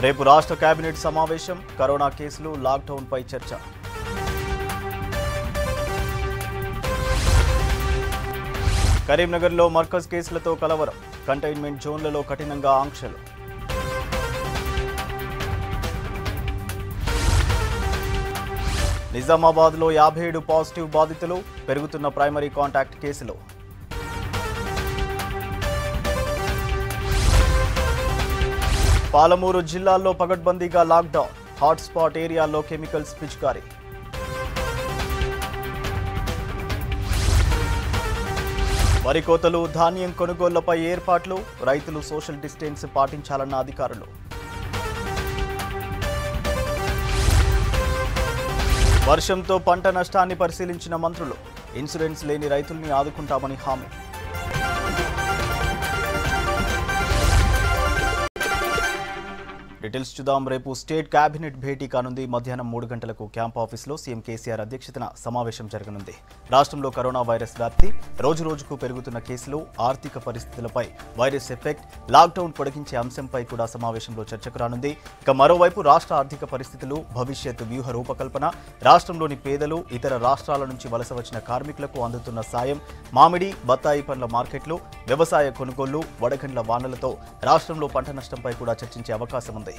రేపు రాష్ట్ర కేబినెట్ సమావేశం కరోనా కేసులు లాక్డౌన్పై చర్చ కరీంనగర్లో మర్కజ్ కేసులతో కలవరం కంటైన్మెంట్ జోన్లలో కఠినంగా ఆంక్షలు నిజామాబాద్లో యాభై ఏడు పాజిటివ్ బాధితులు పెరుగుతున్న ప్రైమరీ కాంటాక్ట్ కేసులు పాలమూరు జిల్లాల్లో పగడ్బందీగా లాక్డౌన్ హాట్స్పాట్ ఏరియాల్లో కెమికల్స్ పిచికారీ వరి కోతలు ధాన్యం కొనుగోళ్లపై ఏర్పాట్లు రైతులు సోషల్ డిస్టెన్స్ పాటించాలన్న అధికారులు వర్షంతో పంట నష్టాన్ని పరిశీలించిన మంత్రులు ఇన్సూరెన్స్ లేని రైతుల్ని ఆదుకుంటామని హామీ డీటెయిల్స్ చూద్దాం రేపు స్టేట్ కేబినెట్ భేటీ కానుంది మధ్యాహ్నం మూడు గంటలకు క్యాంప్ ఆఫీస్లో సీఎం కేసీఆర్ అధ్యక్షతన సమావేశం జరగనుంది రాష్ట్రంలో కరోనా వైరస్ వ్యాప్తి రోజు రోజుకు పెరుగుతున్న కేసులు ఆర్థిక పరిస్థితులపై వైరస్ ఎఫెక్ట్ లాక్డౌన్ పొడిగించే అంశంపై కూడా సమావేశంలో చర్చకు రానుంది ఇక మరోవైపు రాష్ట్ర ఆర్థిక పరిస్థితులు భవిష్యత్ వ్యూహ రూపకల్పన రాష్ట్రంలోని పేదలు ఇతర రాష్ట్రాల నుంచి వలస వచ్చిన కార్మికులకు అందుతున్న సాయం మామిడి బత్తాయి పండ్ల మార్కెట్లు వ్యవసాయ కొనుగోళ్లు వడగండ్ల వానలతో రాష్ట్రంలో పంట నష్టంపై కూడా చర్చించే అవకాశం ఉంది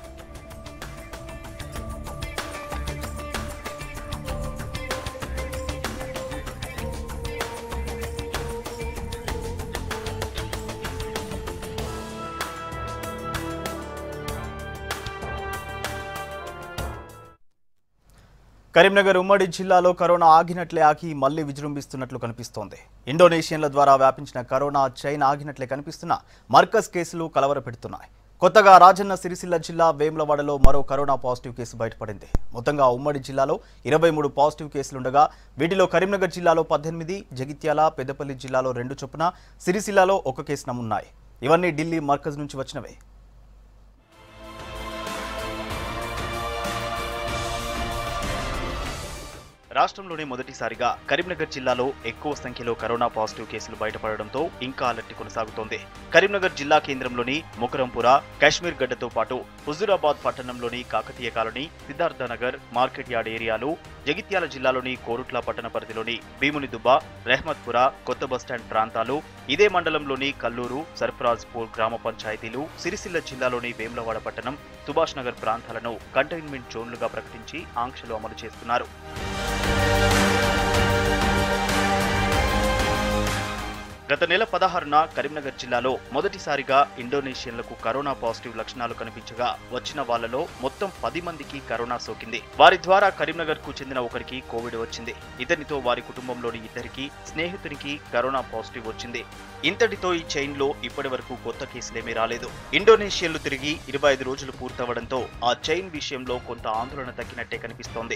కరీంనగర్ ఉమ్మడి జిల్లాలో కరోనా ఆగినట్లే ఆగి మళ్లీ విజృంభిస్తున్నట్లు కనిపిస్తోంది ఇండోనేషియన్ల ద్వారా వ్యాపించిన కరోనా చైన్ ఆగినట్లే కనిపిస్తున్న మర్కజ్ కేసులు కలవరపెడుతున్నాయి కొత్తగా రాజన్న సిరిసిల్ల జిల్లా వేములవాడలో మరో కరోనా పాజిటివ్ కేసు బయటపడింది మొత్తంగా ఉమ్మడి జిల్లాలో ఇరవై మూడు పాజిటివ్ కేసులుండగా వీటిలో కరీంనగర్ జిల్లాలో పద్దెనిమిది జగిత్యాల పెద్దపల్లి జిల్లాలో రెండు చొప్పున సిరిసిల్లాలో ఒక కేసు నమూన్నాయి ఇవన్నీ ఢిల్లీ మర్కజ్ నుంచి వచ్చినవే రాష్ట్రంలోనే మొదటిసారిగా కరీంనగర్ జిల్లాలో ఎక్కువ సంఖ్యలో కరోనా పాజిటివ్ కేసులు బయటపడడంతో ఇంకా అలర్టి కొనసాగుతోంది కరీంనగర్ జిల్లా కేంద్రంలోని ముకరంపుర కాశ్మీర్ గడ్డతో పాటు హుజూరాబాద్ పట్టణంలోని Kakatiya colony Siddhartha Nagar market yard ఏరియాలు జగిత్యాల జిల్లాలోని కోరుట్ల పట్టణ పరిధిలోని భీమునిదుబ్బ రెహ్మత్పుర కొత్త బస్టాండ్ ప్రాంతాలు ఇదే మండలంలోని కల్లూరు సర్ఫరాజ్పూర్ గ్రామ పంచాయతీలు సిరిసిల్ల జిల్లాలోని వేములవాడ పట్టణం సుభాష్ నగర్ ప్రాంతాలను కంటైన్మెంట్ జోన్లుగా ప్రకటించి ఆంక్షలు అమలు చేస్తున్నారు గత నెల పదహారున కరీంనగర్ జిల్లాలో మొదటిసారిగా ఇండోనేషియన్లకు కరోనా పాజిటివ్ లక్షణాలు కనిపించగా వచ్చిన వాళ్లలో మొత్తం పది మందికి కరోనా సోకింది వారి ద్వారా కరీంనగర్ కు చెందిన ఒకరికి కోవిడ్ వచ్చింది ఇతనితో వారి కుటుంబంలోని ఇద్దరికి స్నేహితునికి కరోనా పాజిటివ్ వచ్చింది ఇంతటితో ఈ చైన్ లో ఇప్పటి వరకు కొత్త కేసులేమీ రాలేదు ఇండోనేషియన్లు తిరిగి ఇరవై ఐదు రోజులు పూర్తవడంతో ఆ చైన్ విషయంలో కొంత ఆందోళన తగ్గినట్టే కనిపిస్తోంది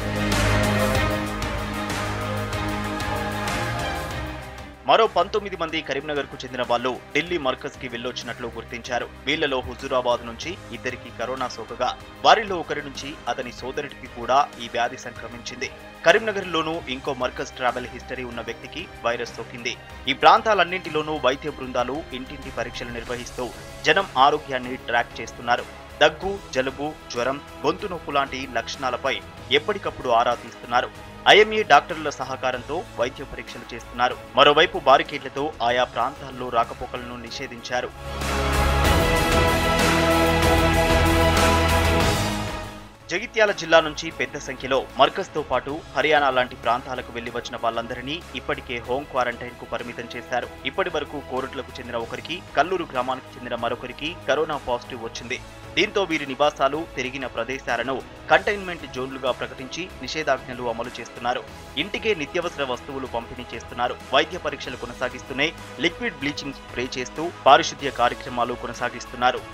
మరో పంతొమ్మిది మంది కరీంనగర్ కు చెందిన వాళ్ళు ఢిల్లీ మర్కజ్ కి వెళ్లొచ్చినట్లు గుర్తించారు వీళ్లలో హుజూరాబాద్ నుంచి ఇద్దరికి కరోనా సోకగా వారిలో ఒకరి నుంచి అతని సోదరుడికి కూడా ఈ వ్యాధి సంక్రమించింది కరీంనగర్ లోనూ ఇంకో మర్కజ్ ట్రావెల్ హిస్టరీ ఉన్న వ్యక్తికి వైరస్ సోకింది ఈ ప్రాంతాలన్నింటిలోనూ వైద్య బృందాలు ఇంటింటి పరీక్షలు నిర్వహిస్తూ జనం ఆరోగ్యాన్ని ట్రాక్ చేస్తున్నారు దగ్గు జలుబు జ్వరం గొంతు నొప్పు లాంటి లక్షణాలపై ఎప్పటికప్పుడు ఆరా తీస్తున్నారు ఐఎంఈ డాక్టర్ల సహకారంతో వైద్య పరీక్షలు చేస్తున్నారు మరోవైపు బారికేడ్లతో ఆయా ప్రాంతాల్లో రాకపోకలను నిషేధించారు జగిత్యాల జిల్లా నుంచి పెద్ద సంఖ్యలో మర్కజ్ తో పాటు హర్యానా లాంటి ప్రాంతాలకు వెళ్లి వచ్చిన వాళ్ళందరినీ ఇప్పటికే హోం క్వారంటైన్ కు పరిమితం చేశారు ఇప్పటి వరకు కోరుట్లకు చెందిన ఒకరికి కల్లూరు గ్రామానికి చెందిన మరొకరికి కరోనా పాజిటివ్ వచ్చింది దీంతో వీరి నివాసాలు తిరిగిన ప్రదేశాలను కంటైన్మెంట్ జోన్లుగా ప్రకటించి నిషేధాజ్ఞలు అమలు చేస్తున్నారు ఇంటికే నిత్యావసర వస్తువులు పంపిణీ చేస్తున్నారు వైద్య పరీక్షలు కొనసాగిస్తూనే లిక్విడ్ బ్లీచింగ్ స్ప్రే చేస్తూ పారిశుద్ధ్య కార్యక్రమాలు కొనసాగిస్తున్నారు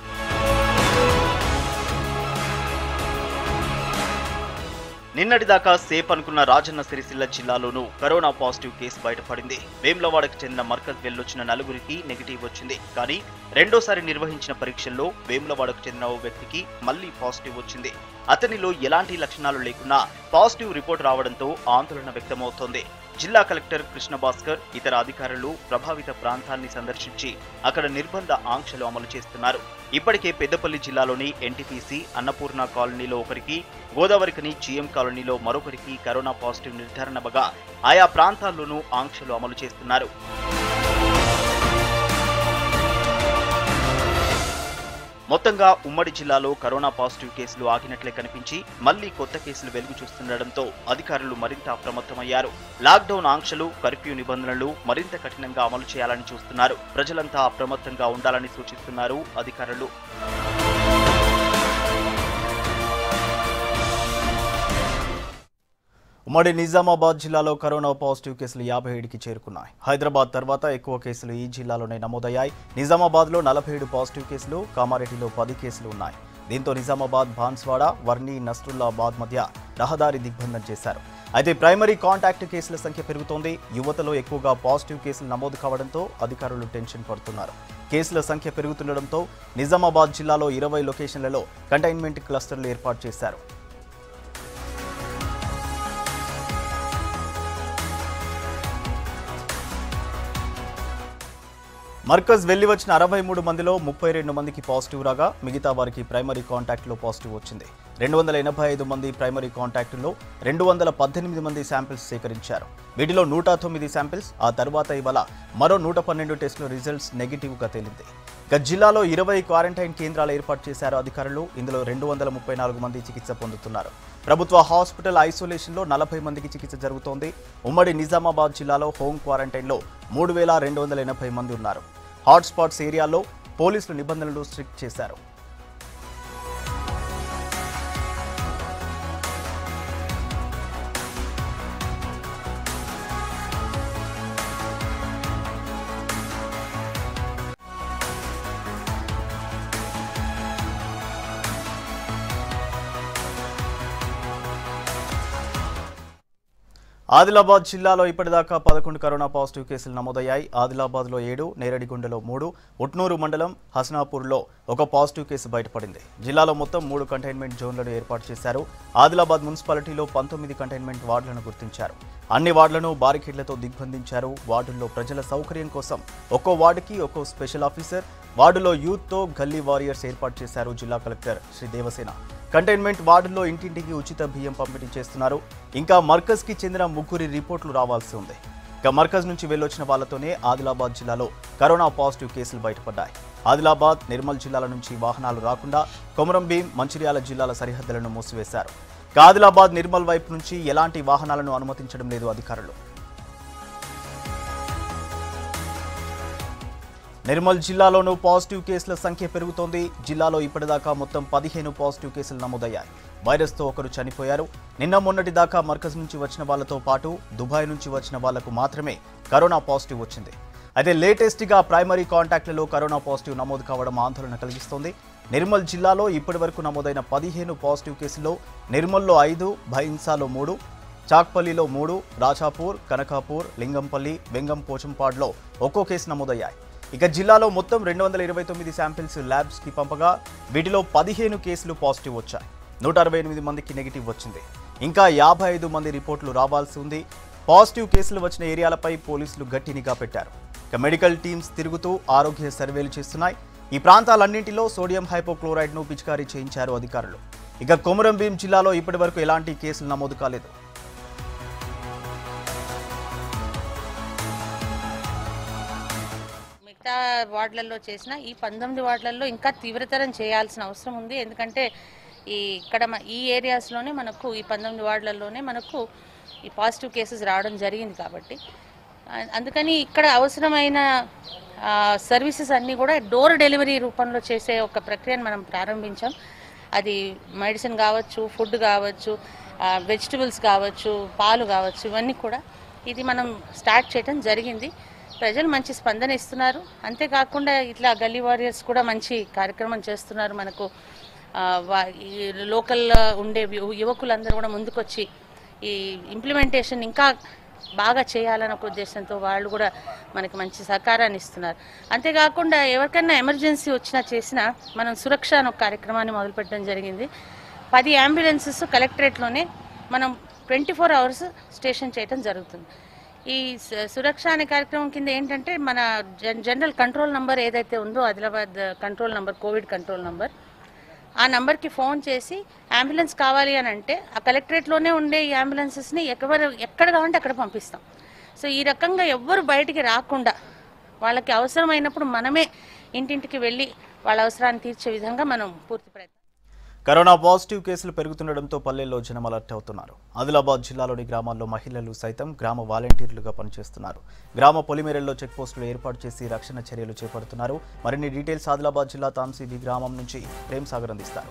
నిన్నటిదాకా సేఫ్ అనుకున్న రాజన్న సిరిసిల్ల జిల్లాలోనూ కరోనా పాజిటివ్ కేసు బయటపడింది వేములవాడకు చెందిన మర్కజ్ వెళ్లొచ్చిన నలుగురికి నెగిటివ్ వచ్చింది కానీ రెండోసారి నిర్వహించిన పరీక్షల్లో వేములవాడకు చెందిన ఓ వ్యక్తికి మళ్లీ పాజిటివ్ వచ్చింది అతనిలో ఎలాంటి లక్షణాలు లేకున్నా పాజిటివ్ రిపోర్ట్ రావడంతో ఆందోళన వ్యక్తమవుతోంది జిల్లా కలెక్టర్ కృష్ణ భాస్కర్ ఇతర అధికారులు ప్రభావిత ప్రాంతాన్ని సందర్శించి అక్కడ నిర్బంధ ఆంక్షలు అమలు చేస్తున్నారు ఇప్పటికే పెద్దపల్లి జిల్లాలోని ఎన్టీపీసీ అన్నపూర్ణ కాలనీలో ఒకరికి గోదావరికని జీఎం కాలనీలో మరొకరికి కరోనా పాజిటివ్ నిర్ధారణ అవ్వగా ఆయా ప్రాంతాల్లోనూ ఆంక్షలు అమలు చేస్తున్నారు మొత్తంగా ఉమ్మడి జిల్లాలో కరోనా పాజిటివ్ కేసులు ఆగినట్లే కనిపించి మళ్లీ కొత్త కేసులు వెలుగు చూస్తుండటంతో అధికారులు మరింత అప్రమత్తమయ్యారు లాక్డౌన్ ఆంక్షలు కర్ఫ్యూ నిబంధనలు మరింత కఠినంగా అమలు చేయాలని చూస్తున్నారు ప్రజలంతా అప్రమత్తంగా ఉండాలని సూచిస్తున్నారు అధికారులు ఉమ్మడి నిజామాబాద్ జిల్లాలో కరోనా పాజిటివ్ కేసులు యాభై ఏడుకి చేరుకున్నాయి హైదరాబాద్ తర్వాత ఎక్కువ కేసులు ఈ జిల్లాలోనే నమోదయ్యాయి నిజామాబాద్లో నలభై ఏడు పాజిటివ్ కేసులు కామారెడ్డిలో పది కేసులు ఉన్నాయి దీంతో నిజామాబాద్ బాన్స్వాడ వర్ణి నస్రుల్లాబాద్ మధ్య రహదారి దిగ్బంధం చేశారు అయితే ప్రైమరీ కాంటాక్ట్ కేసుల సంఖ్య పెరుగుతోంది యువతలో ఎక్కువగా పాజిటివ్ కేసులు నమోదు కావడంతో అధికారులు టెన్షన్ పడుతున్నారు కేసుల సంఖ్య పెరుగుతుండటంతో నిజామాబాద్ జిల్లాలో ఇరవై లొకేషన్లలో కంటైన్మెంట్ క్లస్టర్లు ఏర్పాటు చేశారు మర్కజ్ వెళ్లి వచ్చిన అరవై మూడు మందిలో ముప్పై రెండు మందికి పాజిటివ్ రాగా మిగతా వారికి ప్రైమరీ కాంటాక్ట్లో పాజిటివ్ వచ్చింది రెండు వందల ఎనభై ఐదు మంది ప్రైమరీ కాంటాక్టుల్లో రెండు వందల పద్దెనిమిది మంది శాంపిల్స్ సేకరించారు వీటిలో నూట తొమ్మిది శాంపిల్స్ ఆ తర్వాత ఇవాళ మరో నూట పన్నెండు టెస్టుల రిజల్ట్స్ నెగిటివ్గా తేలింది ఇక జిల్లాలో ఇరవై క్వారంటైన్ కేంద్రాలు ఏర్పాటు చేశారు అధికారులు ఇందులో రెండు వందల ముప్పై నాలుగు మంది చికిత్స పొందుతున్నారు ప్రభుత్వ హాస్పిటల్ ఐసోలేషన్లో నలభై మందికి చికిత్స జరుగుతోంది ఉమ్మడి నిజామాబాద్ జిల్లాలో హోమ్ క్వారంటైన్లో మూడు వేల రెండు వందల ఎనభై మంది ఉన్నారు హాట్స్పాట్స్ ఏరియాల్లో పోలీసులు నిబంధనలు స్ట్రిక్ట్ చేశారు ఆదిలాబాద్ జిల్లాలో ఇప్పటిదాకా పదకొండు కరోనా పాజిటివ్ కేసులు నమోదయ్యాయి ఆదిలాబాద్లో ఏడు నేరడిగుండలో మూడు ఉట్నూరు మండలం హసనాపూర్లో ఒక పాజిటివ్ కేసు బయటపడింది జిల్లాలో మొత్తం మూడు కంటైన్మెంట్ జోన్లను ఏర్పాటు చేశారు ఆదిలాబాద్ మున్సిపాలిటీలో పంతొమ్మిది కంటైన్మెంట్ వార్డులను గుర్తించారు అన్ని వార్డులను బారికేడ్లతో దిగ్బంధించారు వార్డుల్లో ప్రజల సౌకర్యం కోసం ఒక్కో వార్డుకి ఒక్కో స్పెషల్ ఆఫీసర్ వార్డులో యూత్తో గల్లీ వారియర్స్ ఏర్పాటు చేశారు జిల్లా కలెక్టర్ శ్రీ దేవసేన కంటైన్మెంట్ వార్డుల్లో ఇంటింటికి ఉచిత బియ్యం పంపిణీ చేస్తున్నారు ఇంకా మర్కజ్కి చెందిన ముగ్గురి రిపోర్టులు రావాల్సి ఉంది ఇక మర్కజ్ నుంచి వెళ్ళొచ్చిన వాళ్లతోనే ఆదిలాబాద్ జిల్లాలో కరోనా పాజిటివ్ కేసులు బయటపడ్డాయి ఆదిలాబాద్ నిర్మల్ జిల్లాల నుంచి వాహనాలు రాకుండా కొమరంభీం మంచిర్యాల జిల్లాల సరిహద్దులను మూసివేశారు ఇక ఆదిలాబాద్ నిర్మల్ వైపు నుంచి ఎలాంటి వాహనాలను అనుమతించడం లేదు అధికారులు నిర్మల్ జిల్లాలోనూ పాజిటివ్ కేసుల సంఖ్య పెరుగుతోంది జిల్లాలో ఇప్పటిదాకా మొత్తం పదిహేను పాజిటివ్ కేసులు నమోదయ్యాయి వైరస్తో ఒకరు చనిపోయారు నిన్న మొన్నటి దాకా మర్కజ్ నుంచి వచ్చిన వాళ్లతో పాటు దుబాయ్ నుంచి వచ్చిన వాళ్లకు మాత్రమే కరోనా పాజిటివ్ వచ్చింది అయితే లేటెస్ట్గా ప్రైమరీ కాంటాక్ట్లలో కరోనా పాజిటివ్ నమోదు కావడం ఆందోళన కలిగిస్తోంది నిర్మల్ జిల్లాలో ఇప్పటివరకు నమోదైన పదిహేను పాజిటివ్ కేసుల్లో నిర్మల్లో ఐదు భైన్సాలో మూడు చాక్పల్లిలో మూడు రాజాపూర్ కనకాపూర్ లింగంపల్లి వెంగం పోచంపాడ్లో ఒక్కో కేసు నమోదయ్యాయి ఇక జిల్లాలో మొత్తం రెండు వందల ఇరవై తొమ్మిది శాంపిల్స్ ల్యాబ్స్కి పంపగా వీటిలో పదిహేను కేసులు పాజిటివ్ వచ్చాయి నూట అరవై ఎనిమిది మందికి నెగిటివ్ వచ్చింది ఇంకా యాభై ఐదు మంది రిపోర్టులు రావాల్సి ఉంది పాజిటివ్ కేసులు వచ్చిన ఏరియాలపై పోలీసులు గట్టి నిఘా పెట్టారు ఇక మెడికల్ టీమ్స్ తిరుగుతూ ఆరోగ్య సర్వేలు చేస్తున్నాయి ఈ ప్రాంతాలన్నింటిలో సోడియం హైపోక్లోరైడ్ను పిచికారీ చేయించారు అధికారులు ఇక కొమరంభీం జిల్లాలో ఇప్పటివరకు ఎలాంటి కేసులు నమోదు కాలేదు మిగతా వార్డులలో చేసిన ఈ పంతొమ్మిది వార్డులలో ఇంకా తీవ్రతరం చేయాల్సిన అవసరం ఉంది ఎందుకంటే ఈ ఇక్కడ మ- ఈ ఏరియాస్లోనే మనకు ఈ పంతొమ్మిది వార్డులలోనే మనకు ఈ పాజిటివ్ కేసెస్ రావడం జరిగింది కాబట్టి ఆ- అందుకని ఇక్కడ అవసరమైన సర్వీసెస్ అన్నీ కూడా డోర్ డెలివరీ రూపంలో చేసే ఒక ప్రక్రియను మనం ప్రారంభించాం అది మెడిసిన్ కావచ్చు ఫుడ్ కావచ్చు వెజిటబుల్స్ కావచ్చు పాలు కావచ్చు ఇవన్నీ కూడా ఇది మనం స్టార్ట్ చేయడం జరిగింది ప్రజలు మంచి స్పందన ఇస్తున్నారు అంతేకాకుండా ఇట్లా గల్లీ వారియర్స్ కూడా మంచి కార్యక్రమం చేస్తున్నారు మనకు ఆ, వా- ఈ లోకల్ ఉండే యు- యువకులందరూ కూడా ముందుకొచ్చి ఈ ఇంప్లిమెంటేషన్ ఇంకా బాగా చేయాలన్న ఒక ఉద్దేశంతో వాళ్ళు కూడా మనకి మంచి సహకారాన్ని ఇస్తున్నారు అంతేకాకుండా ఎవరికైనా ఎమర్జెన్సీ వచ్చినా చేసినా మనం సురక్ష అనే ఒక కార్యక్రమాన్ని మొదలుపెట్టడం జరిగింది పది అంబులెన్సెస్ కలెక్టరేట్లోనే మనం ట్వంటీ ఫోర్ అవర్స్ స్టేషన్ చేయడం జరుగుతుంది ఈ సు- సురక్ష అనే కార్యక్రమం కింద ఏంటంటే మన జన్- జనరల్ కంట్రోల్ నంబర్ ఏదైతే ఉందో Adilabad control number covid control number ఆ నంబర్కి ఫోన్ చేసి అంబులెన్స్ కావాలి అని అంటే ఆ కలెక్టరేట్లోనే ఉండే ఈ అంబులెన్సెస్ని ఎక్కడ ఎక్కడ కావాలంటే అక్కడ పంపిస్తాం సో ఈ రకంగా ఎవ్వరు బయటికి రాకుండా వాళ్ళకి అవసరమైనప్పుడు మనమే ఇంటింటికి వెళ్ళి వాళ్ళ అవసరాన్ని తీర్చే విధంగా మనం పూర్తి ప్రయత్నం కరోనా పాజిటివ్ కేసులు పెరుగుతుండటంతో పల్లెల్లో జనం అలర్ట్ అవుతున్నారు ఆదిలాబాద్ జిల్లాలోని గ్రామాల్లో మహిళలు సైతం గ్రామ వాలంటీర్లుగా పనిచేస్తున్నారు గ్రామ పొలిమేరల్లో చెక్ పోస్టులు ఏర్పాటు చేసి రక్షణ చర్యలు చేపడుతున్నారు మరిన్ని డీటెయిల్స్ ఆదిలాబాద్ జిల్లా తాంసీబీ గ్రామం నుంచి ప్రేమ్ సాగర్ అందిస్తారు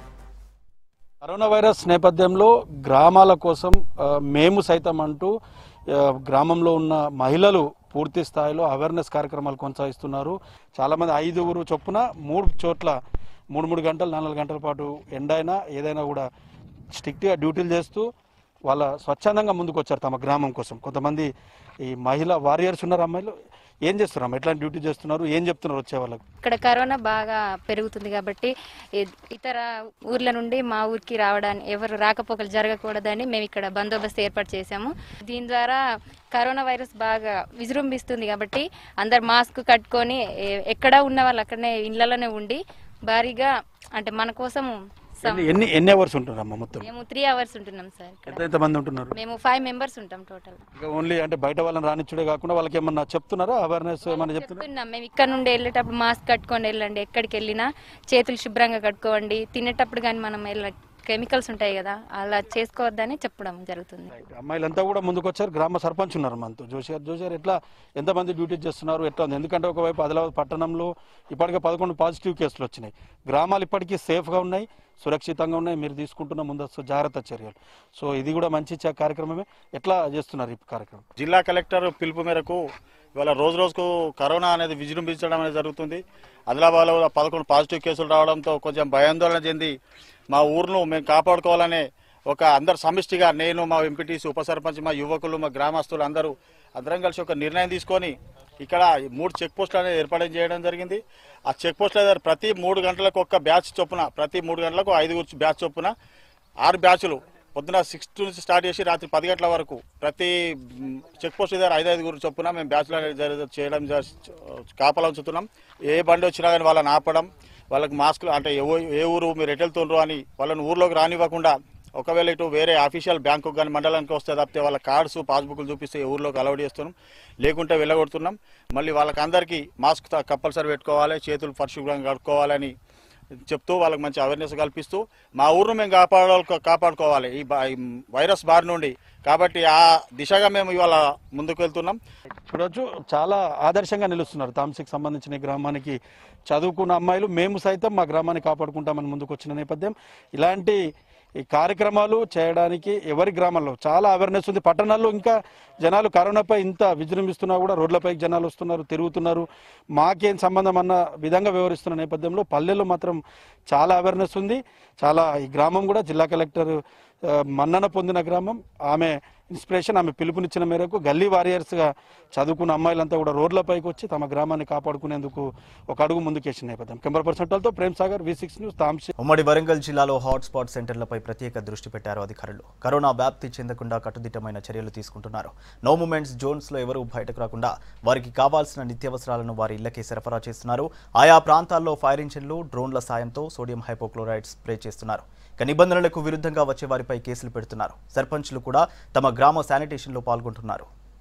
కరోనా వైరస్ నేపథ్యంలో గ్రామాల కోసం ఆ, మేము సైతం అంటూ ఆ, గ్రామంలో ఉన్న మహిళలు పూర్తి స్థాయిలో అవేర్నెస్ కార్యక్రమాలు కొనసాగిస్తున్నారు చాలామంది ఐదుగురు చొప్పున మూడు చోట్ల మూడు మూడు గంటలు నాలుగు గంటల పాటు ఎండైనా ఏదైనా కూడా స్ట్రిక్ట్గా డ్యూటీలు చేస్తూ వాళ్ళ స్వచ్ఛందంగా ముందుకు వచ్చారు తమ గ్రామం కోసం కొంతమంది ఈ మహిళా వారియర్స్ ఉన్నారు అమ్మాయిలు ఏం చేస్తున్నారు అమ్మ? ఎట్లాంటి డ్యూటీ చేస్తున్నారు ఏం చెప్తున్నారు వచ్చే వాళ్ళకి ఇక్కడ కరోనా బాగా పెరుగుతుంది కాబట్టి ఇ- ఇతర ఊర్ల నుండి మా ఊరికి రావడానికి ఎవరు రాకపోకలు జరగకూడదని మేము ఇక్కడ బందోబస్తు ఏర్పాటు చేశాము దీని ద్వారా కరోనా వైరస్ బాగా విజృంభిస్తుంది కాబట్టి అందరు మాస్క్ కట్టుకొని ఎ- ఎక్కడ ఉన్న వాళ్ళు అక్కడనే ఇళ్లలోనే ఉండి భారీగా అంటే మన కోసం సం- ఎన్ని ఎన్ని ఎన్ని అవర్స్ ఉంటున్నారమ్మా మొత్తం మేము త్రీ అవర్స్ ఉంటున్నాం సార్ ఇక్కడ ఎంత ఎంతమంది ఉంటున్నారు మేము ఫైవ్ మెంబర్స్ ఉంటాం టోటల్ ఇక ఓన్లీ అంటే బయట వాళ్ళని రానిచ్చుడే కాకుండా వాళ్ళకి ఏమన్నా చెప్తున్నారా అవేర్నెస్ ఏమన్నా చెప్తున్నారు చెప్తున్నాం మేము ఇక్కడ నుండి వెళ్ళేటప్పుడు మాస్క్ కట్టుకొని వెళ్ళండి ఎక్కడికి వెళ్ళినా చేతులు శుభ్రంగా కట్టుకోండి తినేటప్పుడు కానీ మనం వెళ్ళ కెమికల్స్ ఉంటాయి కదా అలా చేసుకోవద్దని చెప్పడం జరుగుతుంది అమ్మాయిలంతా కూడా ముందుకు వచ్చారు గ్రామ సర్పంచ్ ఉన్నారు మనతో జోషి గారు జోషి గారు ఎట్లా ఎంతమంది డ్యూటీ చేస్తున్నారు ఎట్లా ఉంది ఎందుకంటే ఒకవైపు ఆదిలాబాద్ పట్టణంలో ఇప్పటికే పదకొండు పాజిటివ్ కేసులు వచ్చినాయి గ్రామాలు ఇప్పటికీ సేఫ్గా ఉన్నాయి సురక్షితంగా ఉన్నాయి మీరు తీసుకుంటున్న ముందస్తు జాగ్రత్త చర్యలు సో ఇది కూడా మంచి చ- కార్యక్రమమే ఎట్లా చేస్తున్నారు ఈ కార్యక్రమం జిల్లా కలెక్టర్ పిలుపు మేరకు ఇవాళ రోజు రోజుకు కరోనా అనేది విజృంభించడం అనేది జరుగుతుంది ఆదిలాబాద్లో కూడా పదకొండు పాజిటివ్ కేసులు రావడంతో కొంచెం భయాందోళన చెంది మా ఊరును మేము కాపాడుకోవాలనే ఒక అందరు సమిష్టిగా నేను మా ఎంపీటీసీ ఉప సర్పంచ్ మా యువకులు మా గ్రామస్తులు అందరూ అందరం కలిసి ఒక నిర్ణయం తీసుకొని ఇక్కడ ఈ మూడు చెక్ పోస్టులు అనేది ఏర్పాటు చేయడం జరిగింది ఆ చెక్ పోస్టుల దగ్గర ప్రతి మూడు గంటలకు ఒక్క బ్యాచ్ చొప్పున ప్రతి మూడు గంటలకు ఐదుగురు బ్యాచ్ చొప్పున ఆరు బ్యాచ్లు పొద్దున సిక్స్ నుంచి స్టార్ట్ చేసి రాత్రి పది గంటల వరకు ప్రతి మ్, చెక్ పోస్ట్ దగ్గర ఐదు ఐదుగురు చొప్పున మేము బ్యాచ్లు అనేది జర- చేయడం జర- కాపలా ఉంచుతున్నాం ఏ బండి వచ్చినా కానీ వాళ్ళని ఆపడం వాళ్ళకి మాస్కులు అంటే ఏ ఊ- ఏ ఊరు మీరు ఎటు వెళ్తుండ్రు అని వాళ్ళని ఊర్లోకి రానివ్వకుండా ఒకవేళ ఇటు వేరే అఫీషియల్ బ్యాంకు కానీ మండలానికి వస్తే తప్పితే వాళ్ళ కార్డ్స్ పాస్బుక్లు చూపిస్తే ఏ ఊర్లోకి అలౌడ్ చేస్తున్నాం లేకుంటే వెళ్ళగొడుతున్నాం మళ్ళీ వాళ్ళకి అందరికీ మాస్క్ త- కంపల్సరీ పెట్టుకోవాలి చేతులు పరిశుభ్రంగా కడుక్కోవాలని చెప్తూ వాళ్ళకి మంచి అవేర్నెస్ కల్పిస్తూ మా ఊరును మేము కాపాడు కాపాడుకోవాలి ఈ బా- ఈ వైరస్ బారి నుండి కాబట్టి ఆ దిశగా మేము ఇవాళ ముందుకు వెళ్తున్నాం చూడొచ్చు చాలా ఆదర్శంగా నిలుస్తున్నారు తాంసికి సంబంధించిన ఈ గ్రామానికి చదువుకున్న అమ్మాయిలు మేము సైతం మా గ్రామాన్ని కాపాడుకుంటామని ముందుకు వచ్చిన నేపథ్యం ఇలాంటి ఈ కార్యక్రమాలు చేయడానికి ఎవరి గ్రామాల్లో చాలా అవేర్నెస్ ఉంది పట్టణాల్లో ఇంకా జనాలు కరోనాపై ఇంత విజృంభిస్తున్నా కూడా రోడ్లపైకి జనాలు వస్తున్నారు తిరుగుతున్నారు మాకేం సంబంధం అన్న విధంగా వ్యవహరిస్తున్న నేపథ్యంలో పల్లెల్లో మాత్రం చాలా అవేర్నెస్ ఉంది చాలా ఈ గ్రామం కూడా జిల్లా కలెక్టర్ ఆ, మన్నన పొందిన గ్రామం ఆమె ఇన్స్పిరేషన్ ఆమె పిలుపునిచ్చిన మేరకు గల్లీ వారియర్స్గా చదువుకున్న అమ్మాయిలంతా కూడా రోడ్లపైకి వచ్చి తమ గ్రామాన్ని కాపాడుకునేందుకు ఒక అడుగు ముందుకేసిన నేపథ్యం కెమెరా పర్సెంట్లతో Prem Sagar V six news Tamsi ఉమ్మడి వరంగల్ జిల్లాలో హాట్స్పాట్ సెంటర్లపై ప్రత్యేక దృష్టి పెట్టారు అధికారులు కరోనా వ్యాప్తి చెందకుండా కట్టుదిట్టమైన చర్యలు తీసుకుంటున్నారు నో మూమెంట్స్ జోన్స్ లో ఎవరూ బయటకు రాకుండా వారికి కావాల్సిన నిత్యావసరాలను వారి ఇళ్లకే సరఫరా చేస్తున్నారు ఆయా ప్రాంతాల్లో ఫైర్ ఇంజిన్లు డ్రోన్ల సాయంతో సోడియం హైపోక్లోరైడ్ స్ప్రే చేస్తున్నారు ఇక నిబంధనలకు విరుద్ధంగా వచ్చే వారిపై కేసులు పెడుతున్నారు సర్పంచ్లు కూడా తమ గ్రామ శానిటేషన్లో పాల్గొంటున్నారు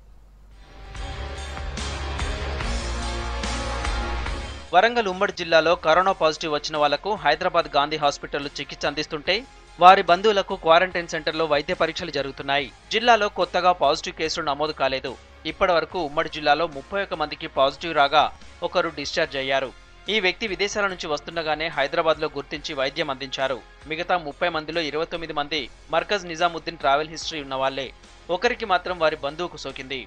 వరంగల్ ఉమ్మడి జిల్లాలో కరోనా పాజిటివ్ వచ్చిన వాళ్లకు హైదరాబాద్ గాంధీ హాస్పిటల్లో చికిత్స అందిస్తుంటే వారి బంధువులకు క్వారంటైన్ సెంటర్లో వైద్య పరీక్షలు జరుగుతున్నాయి జిల్లాలో కొత్తగా పాజిటివ్ కేసులు నమోదు కాలేదు ఇప్పటి వరకు ఉమ్మడి జిల్లాలో ముప్పై ఒక్క మందికి పాజిటివ్ రాగా ఒకరు డిశ్చార్జ్ అయ్యారు ఈ వ్యక్తి విదేశాల నుంచి వస్తుండగానే హైదరాబాద్లో గుర్తించి వైద్యం అందించారు మిగతా ముప్పై మందిలో ఇరవై తొమ్మిది మంది మర్కజ్ నిజాముద్దీన్ ట్రావెల్ హిస్టరీ ఉన్నవాళ్లే ఒకరికి మాత్రం వారి బంధువుకు సోకింది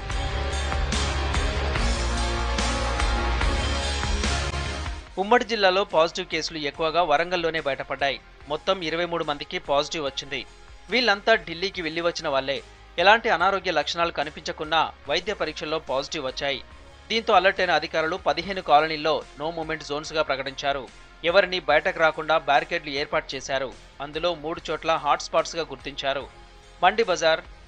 ఉమ్మడి జిల్లాలో పాజిటివ్ కేసులు ఎక్కువగా వరంగల్లోనే బయటపడ్డాయి మొత్తం ఇరవై మూడు మందికి పాజిటివ్ వచ్చింది వీళ్ళంతా ఢిల్లీకి వెళ్లి వచ్చిన వాళ్లే ఎలాంటి అనారోగ్య లక్షణాలు కనిపించకున్నా వైద్య పరీక్షల్లో పాజిటివ్ వచ్చాయి దీంతో అలర్ట్ అయిన అధికారులు పదిహేను కాలనీల్లో నో మూమెంట్ జోన్స్ గా ప్రకటించారు ఎవరిని బయటకు రాకుండా బ్యారికేడ్లు ఏర్పాటు చేశారు అందులో మూడు చోట్ల హాట్ స్పాట్స్ గా గుర్తించారు మండి బజార్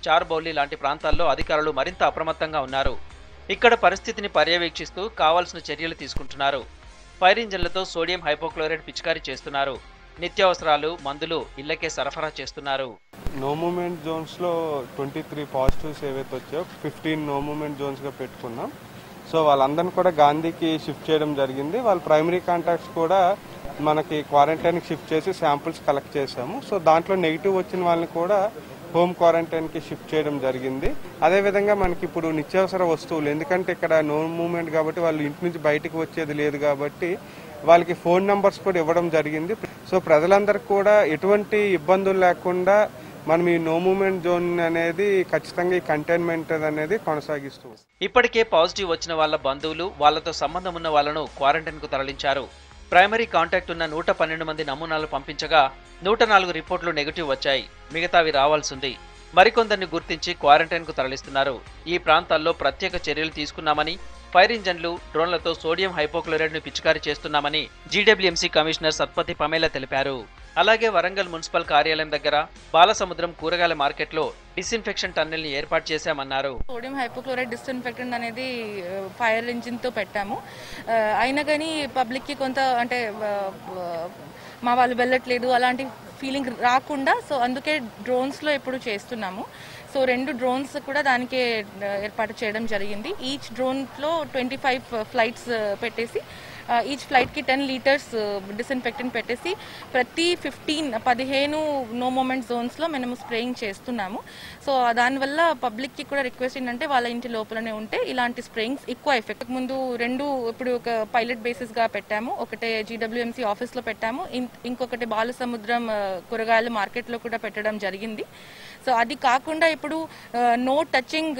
చార్బౌలి లాంటి ప్రాంతాల్లో అధికారులు మరింత అప్రమత్తంగా ఉన్నారు ఇక్కడ పరిస్థితిని పర్యవేక్షిస్తూ కావాల్సిన చర్యలు తీసుకుంటున్నారు ఫైర్ ఇంజన్లతో సోడియం హైపోక్లోరైడ్ పిచికారీ చేస్తున్నారు నిత్యావసరాలు మందులు ఇళ్లకే సరఫరా చేస్తున్నారు నో మూమెంట్ జోన్స్లో ట్వంటీ త్రీ పాజిటివ్స్ ఏవైతే వచ్చాయో ఫిఫ్టీన్ నో మూమెంట్ జోన్స్గా పెట్టుకున్నాం సో వాళ్ళందరిని కూడా గాంధీకి షిఫ్ట్ చేయడం జరిగింది వాళ్ళ ప్రైమరీ కాంటాక్ట్స్ కూడా మనకి క్వారంటైన్కి షిఫ్ట్ చేసి శాంపుల్స్ కలెక్ట్ చేసాము సో దాంట్లో నెగిటివ్ వచ్చిన వాళ్ళని కూడా హోమ్ క్వారంటైన్కి షిఫ్ట్ చేయడం జరిగింది అదేవిధంగా మనకి ఇప్పుడు నిత్యావసర వస్తువులు ఎందుకంటే ఇక్కడ నో మూమెంట్ కాబట్టి వాళ్ళు ఇంటి నుంచి బయటకు వచ్చేది లేదు కాబట్టి వాళ్ళకి ఫోన్ నంబర్స్ కూడా ఇవ్వడం జరిగింది సో ప్రజలందరికీ కూడా ఎటువంటి ఇబ్బందులు లేకుండా మనం ఈ నో మూమెంట్ జోన్ అనేది ఖచ్చితంగా ఈ కంటైన్మెంట్ అనేది కొనసాగిస్తూ వస్తాం. ఇప్పటికే పాజిటివ్ వచ్చిన వాళ్ళ బంధువులు వాళ్ళతో సంబంధం ఉన్న వాళ్లను క్వారంటైన్కు తరలించారు ప్రైమరీ కాంటాక్ట్ ఉన్న నూట పన్నెండు మంది నమూనాలు పంపించగా నూట నాలుగు రిపోర్టులు నెగిటివ్ వచ్చాయి మిగతావి రావాల్సింది మరికొందరిని గుర్తించి క్వారంటైన్కు తరలిస్తున్నారు ఈ ప్రాంతాల్లో ప్రత్యేక చర్యలు తీసుకున్నామని ఫైర్ ఇంజన్లు డ్రోన్లతో సోడియం హైపోక్లోరైడ్ ను పిచికారీ చేస్తున్నామని జీడబ్ల్యూఎంసీ కమిషనర్ సత్పతి పమేల తెలిపారు అలాగే వరంగల్ మున్సిపల్ కార్యాలయం దగ్గర బాలసముద్రం కూరగాయల మార్కెట్లో డిస్ఇన్ఫెక్షన్ టన్నెల్ ని ఏర్పాటు చేశామన్నారు సోడియం హైపోక్లోరైడ్ డిస్ఇన్ఫెక్టెంట్ అనేది ఫైర్ ఇంజిన్తో పెట్టాము ఆ, అయినా కానీ పబ్లిక్కి కొంత అంటే ఆ, ఆ, మా వాళ్ళు వెళ్ళట్లేదు అలాంటి ఫీలింగ్ రాకుండా సో అందుకే డ్రోన్స్లో ఇప్పుడు చేస్తున్నాము సో రెండు డ్రోన్స్ కూడా దానికే ఆ, ఏర్పాటు చేయడం జరిగింది ఈచ్ డ్రోన్లో ట్వంటీ ఫైవ్ ఫ్లైట్స్ పెట్టేసి ఈచ్ ఫ్లైట్కి టెన్ లీటర్స్ డిస్ఇన్ఫెక్టెంట్ పెట్టేసి ప్రతి ఫిఫ్టీన్ పదిహేను నో మూమెంట్ జోన్స్లో మేము స్ప్రేయింగ్ చేస్తున్నాము సో దానివల్ల పబ్లిక్కి కూడా రిక్వెస్ట్ ఏంటంటే వాళ్ళ ఇంటి లోపలనే ఉంటే ఇలాంటి స్ప్రేయింగ్స్ ఎక్కువ ఎఫెక్ట్ ముందు రెండు ఇప్పుడు ఒక పైలట్ బేసిస్గా పెట్టాము ఒకటే జీడబ్ల్యూఎంసీ ఆఫీస్లో పెట్టాము ఇం- ఇంకొకటి బాలసముద్రం ఆ, కూరగాయల మార్కెట్లో కూడా పెట్టడం జరిగింది సో అది కాకుండా ఇప్పుడు no touching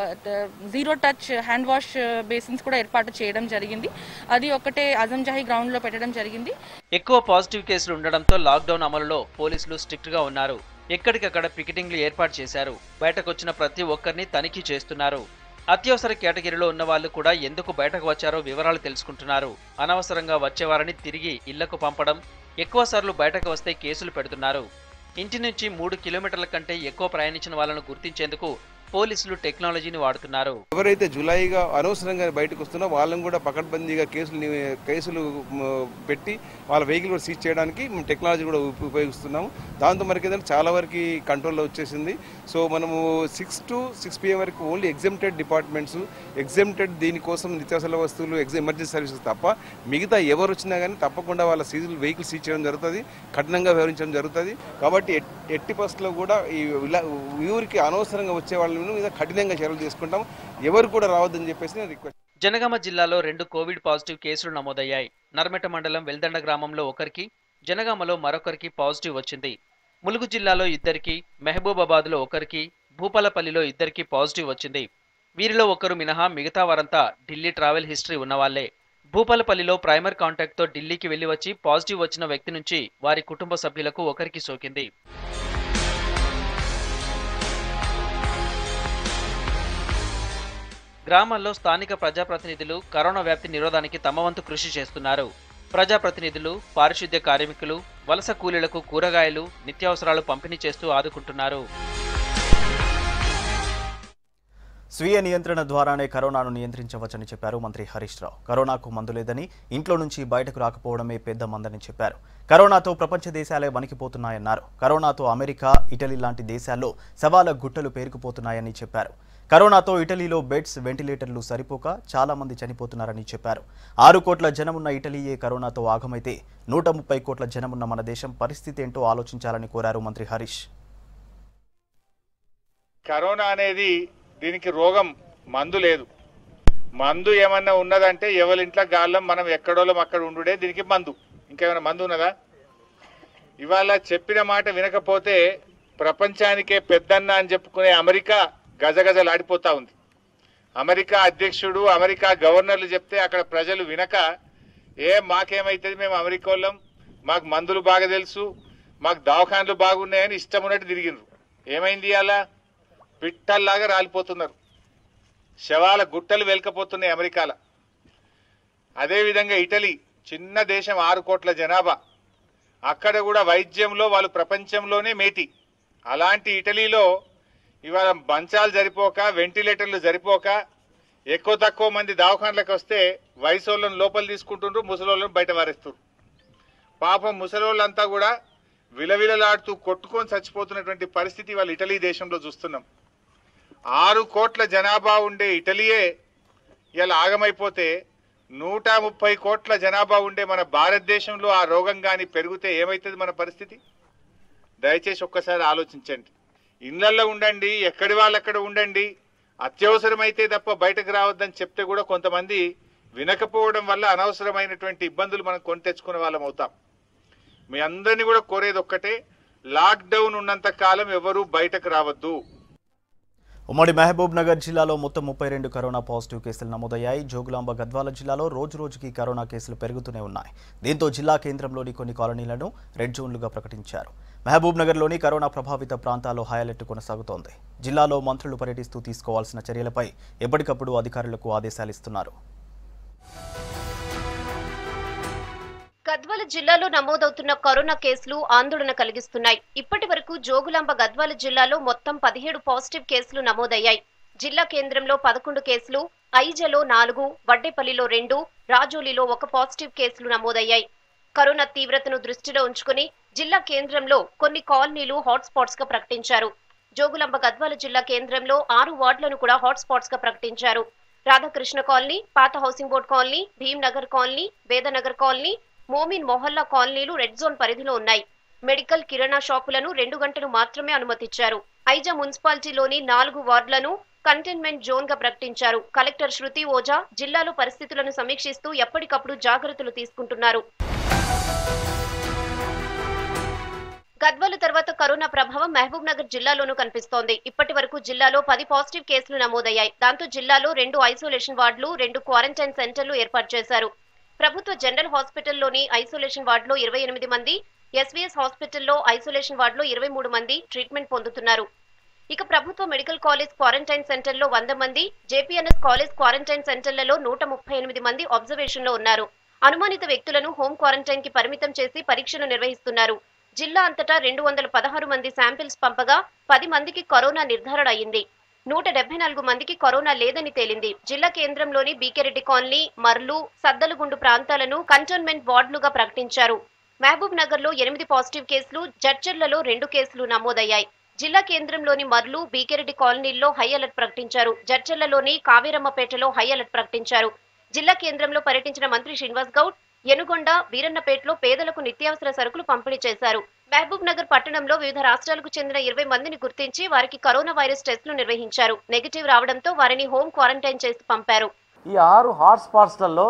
zero touch hand wash basins కూడా ఏర్పాటు చేయడం జరిగింది అది ఒకటే అజంజాహి గ్రౌండ్లో పెట్టడం జరిగింది ఎక్కువ పాజిటివ్ కేసులు ఉండడంతో లాక్డౌన్ అమలులో పోలీసులు స్ట్రిక్ట్ గా ఉన్నారు ఎక్కడికక్కడ పికెటింగ్లు ఏర్పాటు చేశారు బయటకొచ్చిన ప్రతి ఒక్కరిని తనిఖీ చేస్తున్నారు అత్యవసర కేటగిరీలో ఉన్న వాళ్ళు కూడా ఎందుకు బయటకు వచ్చారో వివరాలు తెలుసుకుంటున్నారు అనవసరంగా వచ్చేవారని తిరిగి ఇళ్లకు పంపడం ఎక్కువసార్లు బయటకు వస్తే కేసులు పెడుతున్నారు ఇంటి నుంచి మూడు కిలోమీటర్ల కంటే ఎక్కువ ప్రయాణించిన వాళ్ళను గుర్తించేందుకు పోలీసులు టెక్నాలజీని వాడుతున్నారు ఎవరైతే జులైగా అనవసరంగా బయటకు వస్తున్నా వాళ్ళని కూడా పకడ్బందీగా కేసులు ని- కేసులు మ, పెట్టి వాళ్ళ వెహికల్ కూడా సీజ్ చేయడానికి మేము టెక్నాలజీ కూడా ఉప- ఉపయోగిస్తున్నాము దాంతో మనకి ఏంటంటే చాలా వరకు కంట్రోల్లో వచ్చేసింది సో మనము సిక్స్ టు సిక్స్ పిఎం వరకు ఓన్లీ ఎగ్జామ్టెడ్ డిపార్ట్మెంట్స్ ఎగ్జామ్టెడ్ దీనికోసం నిత్యావసర వస్తువులు ఎగ్జామ్ ఎమర్జెన్సీ సర్వీసెస్ తప్ప మిగతా ఎవరు వచ్చినా కానీ తప్పకుండా వాళ్ళ సీజులు వెహికల్ సీజ్ చేయడం జరుగుతుంది కఠినంగా వ్యవహరించడం జరుగుతుంది కాబట్టి ఎట్- ఎట్టి పరిస్థితుల్లో కూడా ఈ ఇలా ఊరికి అనవసరంగా వచ్చే వాళ్ళ మీద కఠినంగా చర్యలు తీసుకుంటాం ఎవరు కూడా రావద్దని చెప్పేసి నేను రిక్వెస్ట్ జనగామ జిల్లాలో రెండు కోవిడ్ పాజిటివ్ కేసులు నమోదయ్యాయి నర్మెట మండలం వెల్దండ గ్రామంలో ఒకరికి జనగామలో మరొకరికి పాజిటివ్ వచ్చింది ములుగు జిల్లాలో ఇద్దరికి మహబూబాబాద్లో ఒకరికి భూపాలపల్లిలో ఇద్దరికి పాజిటివ్ వచ్చింది వీరిలో ఒకరు మినహా మిగతా వారంతా ఢిల్లీ ట్రావెల్ హిస్టరీ ఉన్నవాళ్లే భూపాలపల్లిలో ప్రైమర్ కాంటాక్ట్తో ఢిల్లీకి వెళ్లి వచ్చి పాజిటివ్ వచ్చిన వ్యక్తి నుంచి వారి కుటుంబ సభ్యులకు ఒకరికి సోకింది గ్రామాల్లో స్థానిక ప్రజాప్రతినిధులు కరోనా వ్యాప్తి నిరోధానికి తమ వంతు కృషి చేస్తున్నారు ప్రజాప్రతినిధులు పారిశుద్ధ్య కార్మికులు వలస కూలీలకు కూరగాయలు నిత్యావసరాలు పంపిణీ చేస్తూ ఆదుకుంటున్నారు స్వీయ నియంత్రణ ద్వారానే కరోనాను నియంత్రించవచ్చని చెప్పారు మంత్రి హరీష్ రావు కరోనాకు మందు లేదని ఇంట్లో నుంచి బయటకు రాకపోవడమే పెద్ద మందని చెప్పారు కరోనాతో ప్రపంచ దేశాలే వణికిపోతున్నాయన్నారు కరోనాతో అమెరికా ఇటలీ లాంటి దేశాల్లో సవాల గుట్టలు పేరుకుపోతున్నాయని చెప్పారు కరోనాతో ఇటలీలో బెడ్స్ వెంటిలేటర్లు సరిపోక చాలా మంది చనిపోతున్నారని చెప్పారు ఆరు కోట్ల జనమున్న ఇటలీయే కరోనాతో ఆగమైతే నూట ముప్పై కోట్ల జనమున్న మన దేశం పరిస్థితి ఏంటో ఆలోచించాలని కోరారు మంత్రి హరీష్ కరోనా అనేది దీనికి రోగం మందు లేదు మందు ఏమన్నా ఉన్నదంటే ఎవరి ఇంట్లో గాళ్ళం మనం ఎక్కడోళ్ళం అక్కడ ఉండుడే దీనికి మందు ఇంకేమైనా మందు ఉన్నదా ఇవాళ చెప్పిన మాట వినకపోతే ప్రపంచానికే పెద్దన్న అని చెప్పుకునే అమెరికా గజగజలాడిపోతా ఉంది అమెరికా అధ్యక్షుడు అమెరికా గవర్నర్లు చెప్తే అక్కడ ప్రజలు వినక ఏ మాకేమైతుంది మేము అమెరికా వాళ్ళం మాకు మందులు బాగా తెలుసు మాకు దవాఖాన్లు బాగున్నాయని ఇష్టం ఉన్నట్టు తిరిగినారు ఏమైంది అలా పిట్టల్లాగా రాలిపోతున్నారు శవాల గుట్టలు వెలకపోతున్నాయి అమెరికాల అదేవిధంగా ఇటలీ చిన్న దేశం ఆరు కోట్ల జనాభా అక్కడ కూడా వైద్యంలో వాళ్ళు ప్రపంచంలోనే మేటి అలాంటి ఇటలీలో ఇవాళ మంచాలు సరిపోక వెంటిలేటర్లు సరిపోక ఎక్కువ తక్కువ మంది దవాఖానలకు వస్తే వయసు వాళ్ళని లోపల తీసుకుంటుండ్రు ముసలోళ్ళని బయట వారేస్తారు పాపం ముసలోళ్ళంతా కూడా విలవిలలాడుతూ కొట్టుకొని చచ్చిపోతున్నటువంటి పరిస్థితి వాళ్ళ ఇటలీ దేశంలో చూస్తున్నాం ఆరు కోట్ల జనాభా ఉండే ఇటలీయే ఇలా ఆగమైపోతే నూట ముప్పై కోట్ల జనాభా ఉండే మన భారతదేశంలో ఆ రోగం కానీ పెరిగితే ఏమవుతుంది మన పరిస్థితి దయచేసి ఒక్కసారి ఆలోచించండి ఇళ్లల్లో ఉండండి ఎక్కడి వాళ్ళక్కడ ఉండండి అత్యవసరమైతే తప్ప బయటకు రావద్దని చెప్తే కూడా కొంతమంది వినకపోవడం వల్ల అనవసరమైనటువంటి ఇబ్బందులు మనం కొని తెచ్చుకునే వాళ్ళం అవుతాం మీ అందరినీ కూడా కోరేది ఒక్కటే లాక్డౌన్ ఉన్నంత కాలం ఎవరూ బయటకు రావద్దు ఉమ్మడి మహబూబ్ నగర్ జిల్లాలో మొత్తం ముప్పై రెండు కరోనా పాజిటివ్ కేసులు నమోదయ్యాయి జోగులాంబ గద్వాల జిల్లాలో రోజు రోజుకి కరోనా కేసులు పెరుగుతూనే ఉన్నాయి దీంతో జిల్లా కేంద్రంలోని కొన్ని కాలనీలను రెడ్ జోన్లుగా ప్రకటించారు మహబూబ్ నగర్లోని కరోనా ప్రభావిత ప్రాంతాల్లో హైఅలర్ట్ కొనసాగుతోంది జిల్లాలో మంత్రులు పర్యటిస్తూ తీసుకోవాల్సిన చర్యలపై ఎప్పటికప్పుడు అధికారులకు ఆదేశాలు ఇస్తున్నారు గద్వాల జిల్లాలో నమోదవుతున్న కరోనా కేసులు ఆందోళన కలిగిస్తున్నాయి ఇప్పటి వరకు జోగులాంబ గద్వాల జిల్లాలో మొత్తం పదిహేడు పాజిటివ్ కేసులు నమోదయ్యాయి జిల్లా కేంద్రంలో పదకొండు కేసులు ఐజలో నాలుగు వడ్డేపల్లిలో రెండు రాజోలిలో ఒక పాజిటివ్ కేసులు నమోదయ్యాయి కరోనా తీవ్రతను దృష్టిలో ఉంచుకుని జిల్లా కేంద్రంలో కొన్ని కాలనీలు హాట్స్పాట్స్ గా ప్రకటించారు జోగులాంబ గద్వాల జిల్లా కేంద్రంలో ఆరు వార్డులను కూడా హాట్స్పాట్స్ గా ప్రకటించారు రాధాకృష్ణ కాలనీ పాత housing board colony Bhim Nagar colony Vedanagar colony Momin Mohalla కాలనీలు రెడ్ జోన్ పరిధిలో ఉన్నాయి మెడికల్ కిరాణా షాపులను రెండు గంటలు మాత్రమే అనుమతిచ్చారు ఐజా మున్సిపాలిటీలోని నాలుగు వార్డులను కంటైన్మెంట్ జోన్ గా ప్రకటించారు కలెక్టర్ శృతి ఓజా జిల్లాలో పరిస్థితులను సమీక్షిస్తూ ఎప్పటికప్పుడు జాగ్రత్తలు తీసుకుంటున్నారు గద్వాల తర్వాత కరోనా ప్రభావం మహబూబ్ నగర్ జిల్లాలోనూ కనిపిస్తోంది ఇప్పటి వరకు జిల్లాలో పది పాజిటివ్ కేసులు నమోదయ్యాయి దాంతో జిల్లాలో రెండు ఐసోలేషన్ వార్డులు రెండు క్వారంటైన్ సెంటర్లు ఏర్పాటు చేశారు ప్రభుత్వ జనరల్ హాస్పిటల్లోని ఐసోలేషన్ వార్డులో ఇరవై ఎనిమిది మంది ఎస్వీఎస్ హాస్పిటల్లో ఐసోలేషన్ వార్డులో ఇరవై మూడు మంది ట్రీట్మెంట్ పొందుతున్నారు ఇక ప్రభుత్వ మెడికల్ కాలేజ్ క్వారంటైన్ సెంటర్లో వంద మంది జేపీఎన్ఎస్ కాలేజ్ క్వారంటైన్ సెంటర్లలో నూట ముప్పై ఎనిమిది మంది అబ్జర్వేషన్ లో ఉన్నారు అనుమానిత వ్యక్తులను హోం క్వారంటైన్ కి పరిమితం చేసి పరీక్షలు నిర్వహిస్తున్నారు జిల్లా అంతటా రెండు వందల పదహారు మంది శాంపిల్స్ పంపగా పది మందికి కరోనా నిర్ధారణ అయింది నూట డెబ్బై నాలుగు మందికి కరోనా లేదని తేలింది జిల్లా కేంద్రంలోని బీకెరెడ్డి కాలనీ మర్లు సద్దలగుండు ప్రాంతాలను కంటోన్మెంట్ వార్డులుగా ప్రకటించారు మహబూబ్ నగర్ లో ఎనిమిది పాజిటివ్ కేసులు జడ్చర్లలో రెండు కేసులు నమోదయ్యాయి జిల్లా కేంద్రంలోని మర్లు బీకెరెడ్డి కాలనీల్లో హై అలర్ట్ ప్రకటించారు జడ్చర్లలోని కావేరమ్మపేటలో హై అలర్ట్ ప్రకటించారు జిల్లా కేంద్రంలో పర్యటించిన మంత్రి శ్రీనివాస్ గౌడ్ యనుగొండ వీరన్నపేటలో పేదలకు నిత్యావసర సరుకులు పంపిణీ చేశారు మహబూబ్ నగర్ పట్టణంలో వివిధ రాష్ట్రాలకు చెందిన ఇరవై మందిని గుర్తించి వారికి కరోనా వైరస్ టెస్టులు నిర్వహించారు నెగిటివ్ రావడంతో వారిని హోం క్వారంటైన్ చేసి పంపారు ఈ ఆరు హాట్ స్పాట్స్లలో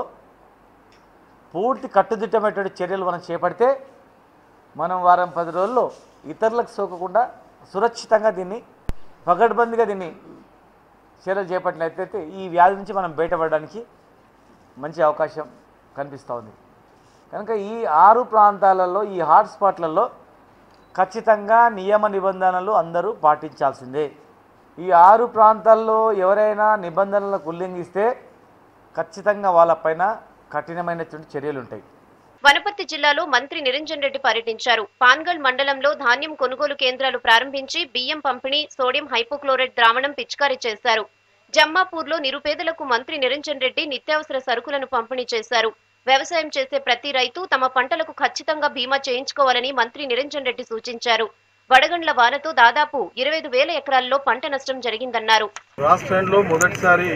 పూర్తి కట్టుదిట్టమైనటువంటి చర్యలు మనం చేపడితే మనం వారం పది రోజుల్లో ఇతరులకు సోకకుండా సురక్షితంగా దీన్ని పగడ్బందీగా దీన్ని చర్యలు చేపట్టినట్లయితే ఈ వ్యాధి నుంచి మనం బయటపడడానికి మంచి అవకాశం కనిపిస్తూ ఉంది కనుక ఈ ఆరు ప్రాంతాలలో ఈ హాట్ స్పాట్లలో ఖచ్చితంగా నియమ నిబంధనలు అందరూ పాటించాల్సిందే ఈ ఆరు ప్రాంతాల్లో ఎవరైనా నిబంధనలకు ఉల్లంఘిస్తే ఖచ్చితంగా వాళ్ళపైన కఠినమైనటువంటి చర్యలు ఉంటాయి వనపర్తి జిల్లాలో మంత్రి నిరంజన్ రెడ్డి పర్యటించారు పాన్గల్ మండలంలో ధాన్యం కొనుగోలు కేంద్రాలు ప్రారంభించి బియ్యం పంపిణీ సోడియం హైపోక్లోరైడ్ ద్రావణం పిచికారీ చేశారు జమ్మాపూర్లో నిరుపేదలకు మంత్రి నిరంజన్ రెడ్డి నిత్యావసర సరుకులను పంపిణీ చేశారు వ్యవసాయం చేసే ప్రతి రైతు తమ పంటలకు ఖచ్చితంగా బీమా చేయించుకోవాలని మంత్రి నిరంజన్ రెడ్డి సూచించారు వడగండ్ల వానతో దాదాపు ఇరవై వేల ఎకరాల్లో పంట నష్టం జరిగిందన్నారు రాష్ట్రంలో మొదటిసారి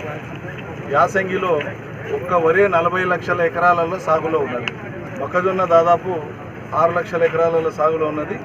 యాసంగిలో ఒక్క వరి నలభై లక్షల ఎకరాలలో సాగులో ఉన్నది మొక్కజొన్న దాదాపు ఆరు లక్షల ఎకరాలలో సాగులో ఉన్నది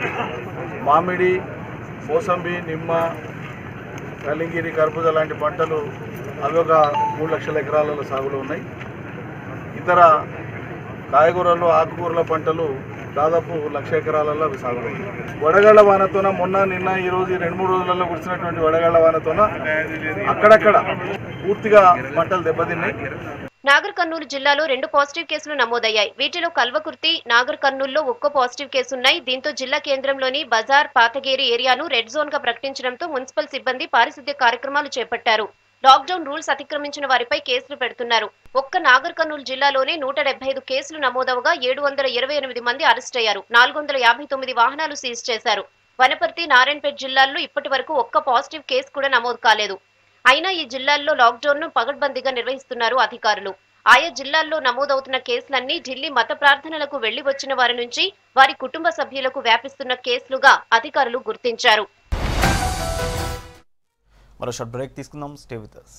మామిడి మోసంబి నిమ్మ కలింగిరి కర్బూజ లాంటి పంటలు అవి ఒక మూడు లక్షల ఎకరాలలో సాగులో ఉన్నాయి ఇతర కాయగూరలు ఆకుకూరల పంటలు దాదాపు లక్ష ఎకరాలలో అవి సాగులో ఉన్నాయి వడగళ్ల వానతోన మొన్న నిన్న ఈ రోజు ఈ రెండు మూడు రోజులలో కురిసినటువంటి వడగళ్ల వానతోన అక్కడక్కడ పూర్తిగా పంటలు దెబ్బతిన్నాయి నాగర్ కర్నూలు జిల్లాలో రెండు పాజిటివ్ కేసులు నమోదయ్యాయి వీటిలో కల్వకుర్తి నాగర్ కర్నూలులో ఒక్కో పాజిటివ్ కేసున్నాయి దీంతో జిల్లా కేంద్రంలోని బజార్ పాతగేరి ఏరియాను రెడ్ జోన్ గా ప్రకటించడంతో మున్సిపల్ సిబ్బంది పారిశుద్ధ్య కార్యక్రమాలు చేపట్టారు లాక్డౌన్ రూల్స్ అతిక్రమించిన వారిపై కేసులు పెడుతున్నారు ఒక్క నాగర్ కర్నూలు జిల్లాలోనే నూట డెబ్బై ఐదు కేసులు నమోదవగా ఏడు వందల ఇరవై ఎనిమిది మంది అరెస్ట్ అయ్యారు నాలుగు వందల యాభై తొమ్మిది వాహనాలు సీజ్ చేశారు వనపర్తి నారాయణపేట జిల్లాల్లో ఇప్పటి వరకు ఒక్క పాజిటివ్ కేసు కూడా నమోదు కాలేదు అయినా ఈ జిల్లాల్లో లాక్డౌన్ ను పగడ్బందీగా నిర్వహిస్తున్నారు అధికారులు ఆయా జిల్లాల్లో నమోదవుతున్న కేసులన్నీ ఢిల్లీ మత ప్రార్థనలకు వెళ్లి వచ్చిన వారి నుంచి వారి కుటుంబ సభ్యులకు వ్యాపిస్తున్న కేసులుగా అధికారులు గుర్తించారు మరో షార్ట్ బ్రేక్ తీసుకుందాం స్టే విత్ us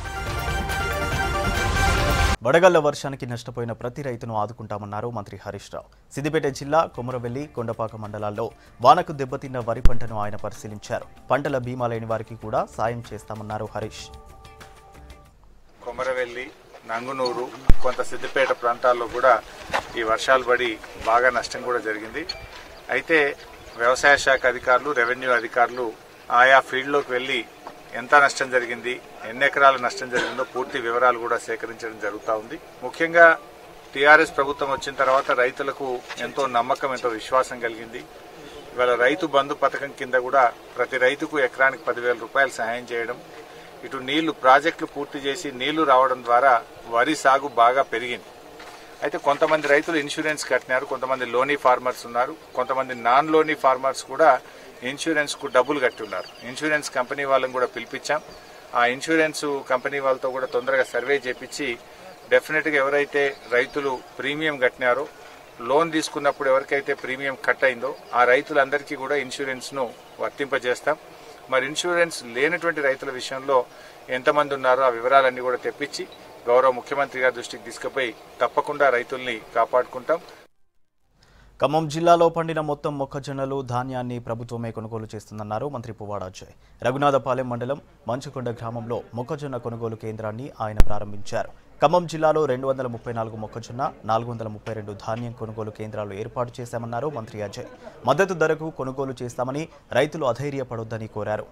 వడగళ్ల వర్షానికి నష్టపోయిన ప్రతి రైతును ఆదుకుంటామన్నారు మంత్రి హరీష్ రావు సిద్దిపేట జిల్లా కొమరవెల్లి కొండపాక మండలాల్లో వానకు దెబ్బతిన్న వరి పంటను ఆయన పరిశీలించారు పంటల బీమా లేని వారికి కూడా సాయం చేస్తామన్నారు హరీష్ కొమరవెల్లి నంగునూరు కొంత సిద్దిపేట ప్రాంతాల్లో కూడా ఈ వర్షాలు పడి బాగా నష్టం కూడా జరిగింది అయితే వ్యవసాయ శాఖ అధికారులు రెవెన్యూ అధికారులు ఆయా ఫీల్డ్లోకి వెళ్ళి ఎంత నష్టం జరిగింది ఎన్ని ఎకరాల నష్టం జరిగిందో పూర్తి వివరాలు కూడా సేకరించడం జరుగుతూ ఉంది ముఖ్యంగా టీఆర్ఎస్ ప్రభుత్వం వచ్చిన తర్వాత రైతులకు ఎంతో నమ్మకం ఎంతో విశ్వాసం కలిగింది ఇవాళ రైతు బంధు పథకం కింద కూడా ప్రతి రైతుకు ఎకరానికి పదివేల రూపాయలు సహాయం చేయడం ఇటు నీళ్లు ప్రాజెక్టులు పూర్తి చేసి నీళ్లు రావడం ద్వారా వరి సాగు బాగా పెరిగింది అయితే కొంతమంది రైతులు ఇన్సూరెన్స్ కట్టినారు కొంతమంది లోనీ ఫార్మర్స్ ఉన్నారు కొంతమంది నాన్ లోనీ ఫార్మర్స్ కూడా ఇన్సూరెన్స్ కు డబ్బులు కట్టి ఉన్నారు ఇన్సూరెన్స్ కంపెనీ వాళ్ళని కూడా పిలిపించాం ఆ ఇన్సూరెన్స్ కంపెనీ వాళ్ళతో కూడా తొందరగా సర్వే చేపించి డెఫినెట్ గా ఎవరైతే రైతులు ప్రీమియం కట్టినారో లోన్ తీసుకున్నప్పుడు ఎవరికైతే ప్రీమియం కట్ అయిందో ఆ రైతులందరికీ కూడా ఇన్సూరెన్స్ ను వర్తింపజేస్తాం మరి ఇన్సూరెన్స్ లేనటువంటి రైతుల విషయంలో ఎంతమంది ఉన్నారో ఆ వివరాలన్నీ కూడా తెప్పించి గౌరవ ముఖ్యమంత్రి గారి దృష్టికి తీసుకుపోయి తప్పకుండా రైతుల్ని కాపాడుకుంటాం ఖమ్మం జిల్లాలో పండిన మొత్తం మొక్కజొన్నలు ధాన్యాన్ని ప్రభుత్వమే కొనుగోలు చేస్తుందన్నారు మంత్రి పువ్వాడ అజయ్ రఘునాథపాలెం మండలం మంచుకొండ గ్రామంలో మొక్కజొన్న కొనుగోలు కేంద్రాన్ని ఆయన ప్రారంభించారు ఖమ్మం జిల్లాలో రెండు వందల ముప్పై నాలుగు మొక్కజొన్న నాలుగు వందల ముప్పై రెండు ధాన్యం కొనుగోలు కేంద్రాలు ఏర్పాటు చేశామన్నారు మంత్రి అజయ్ మద్దతు ధరకు కొనుగోలు చేస్తామని రైతులు అధైర్యపడొద్దని కోరారు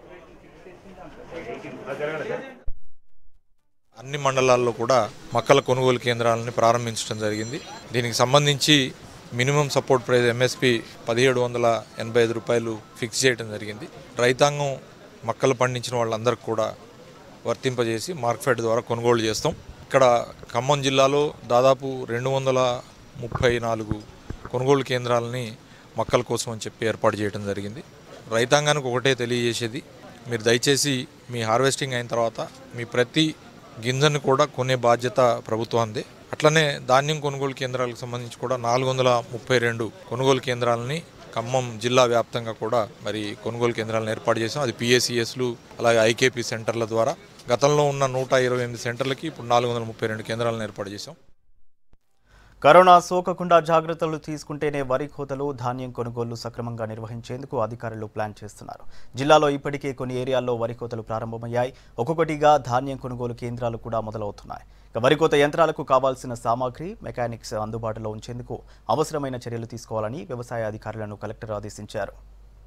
అన్ని మండలాల్లో కూడా మొక్కల కొనుగోలు కేంద్రాలని ప్రారంభించడం జరిగింది దీనికి సంబంధించి మినిమం సపోర్ట్ ప్రైస్ ఎంఎస్పి పదిహేడు వందల ఎనభై ఐదు రూపాయలు ఫిక్స్ చేయడం జరిగింది రైతాంగం మొక్కలు పండించిన వాళ్ళందరికీ కూడా వర్తింపజేసి మార్కెట్ ద్వారా కొనుగోలు చేస్తాం ఇక్కడ ఖమ్మం జిల్లాలో దాదాపు రెండు వందల ముప్పై నాలుగు కొనుగోలు కేంద్రాలని మొక్కల కోసం అని చెప్పి ఏర్పాటు చేయడం జరిగింది రైతాంగానికి ఒకటే తెలియజేసేది మీరు దయచేసి మీ హార్వెస్టింగ్ అయిన తర్వాత మీ ప్రతి గింజను కూడా కొనే బాధ్యత ప్రభుత్వాందే అట్లనే ధాన్యం కొనుగోలు కేంద్రాలకు సంబంధించి కూడా నాలుగు వందల ముప్పై రెండు కొనుగోలు కేంద్రాలని ఖమ్మం జిల్లా వ్యాప్తంగా కూడా మరి కొనుగోలు కేంద్రాలను ఏర్పాటు చేసాం అది పిఎస్సిఎస్లు అలాగే ఐకేపీ సెంటర్ల ద్వారా గతంలో ఉన్న నూట ఇరవై ఎనిమిది సెంటర్లకి ఇప్పుడు నాలుగు వందల ముప్పై రెండు కేంద్రాలను ఏర్పాటు చేశాం కరోనా సోకకుండా జాగ్రత్తలు తీసుకుంటేనే వరి కోతలు ధాన్యం కొనుగోళ్లు సక్రమంగా నిర్వహించేందుకు అధికారులు ప్లాన్ చేస్తున్నారు జిల్లాలో ఇప్పటికే కొన్ని ఏరియాల్లో వరి కోతలు ప్రారంభమయ్యాయి ఒక్కొక్కటిగా ధాన్యం కొనుగోలు కేంద్రాలు కూడా మొదలవుతున్నాయి ఇక వరి కోత యంత్రాలకు కావాల్సిన సామాగ్రి మెకానిక్స్ అందుబాటులో ఉంచేందుకు అవసరమైన చర్యలు తీసుకోవాలని వ్యవసాయ అధికారులను కలెక్టర్ ఆదేశించారు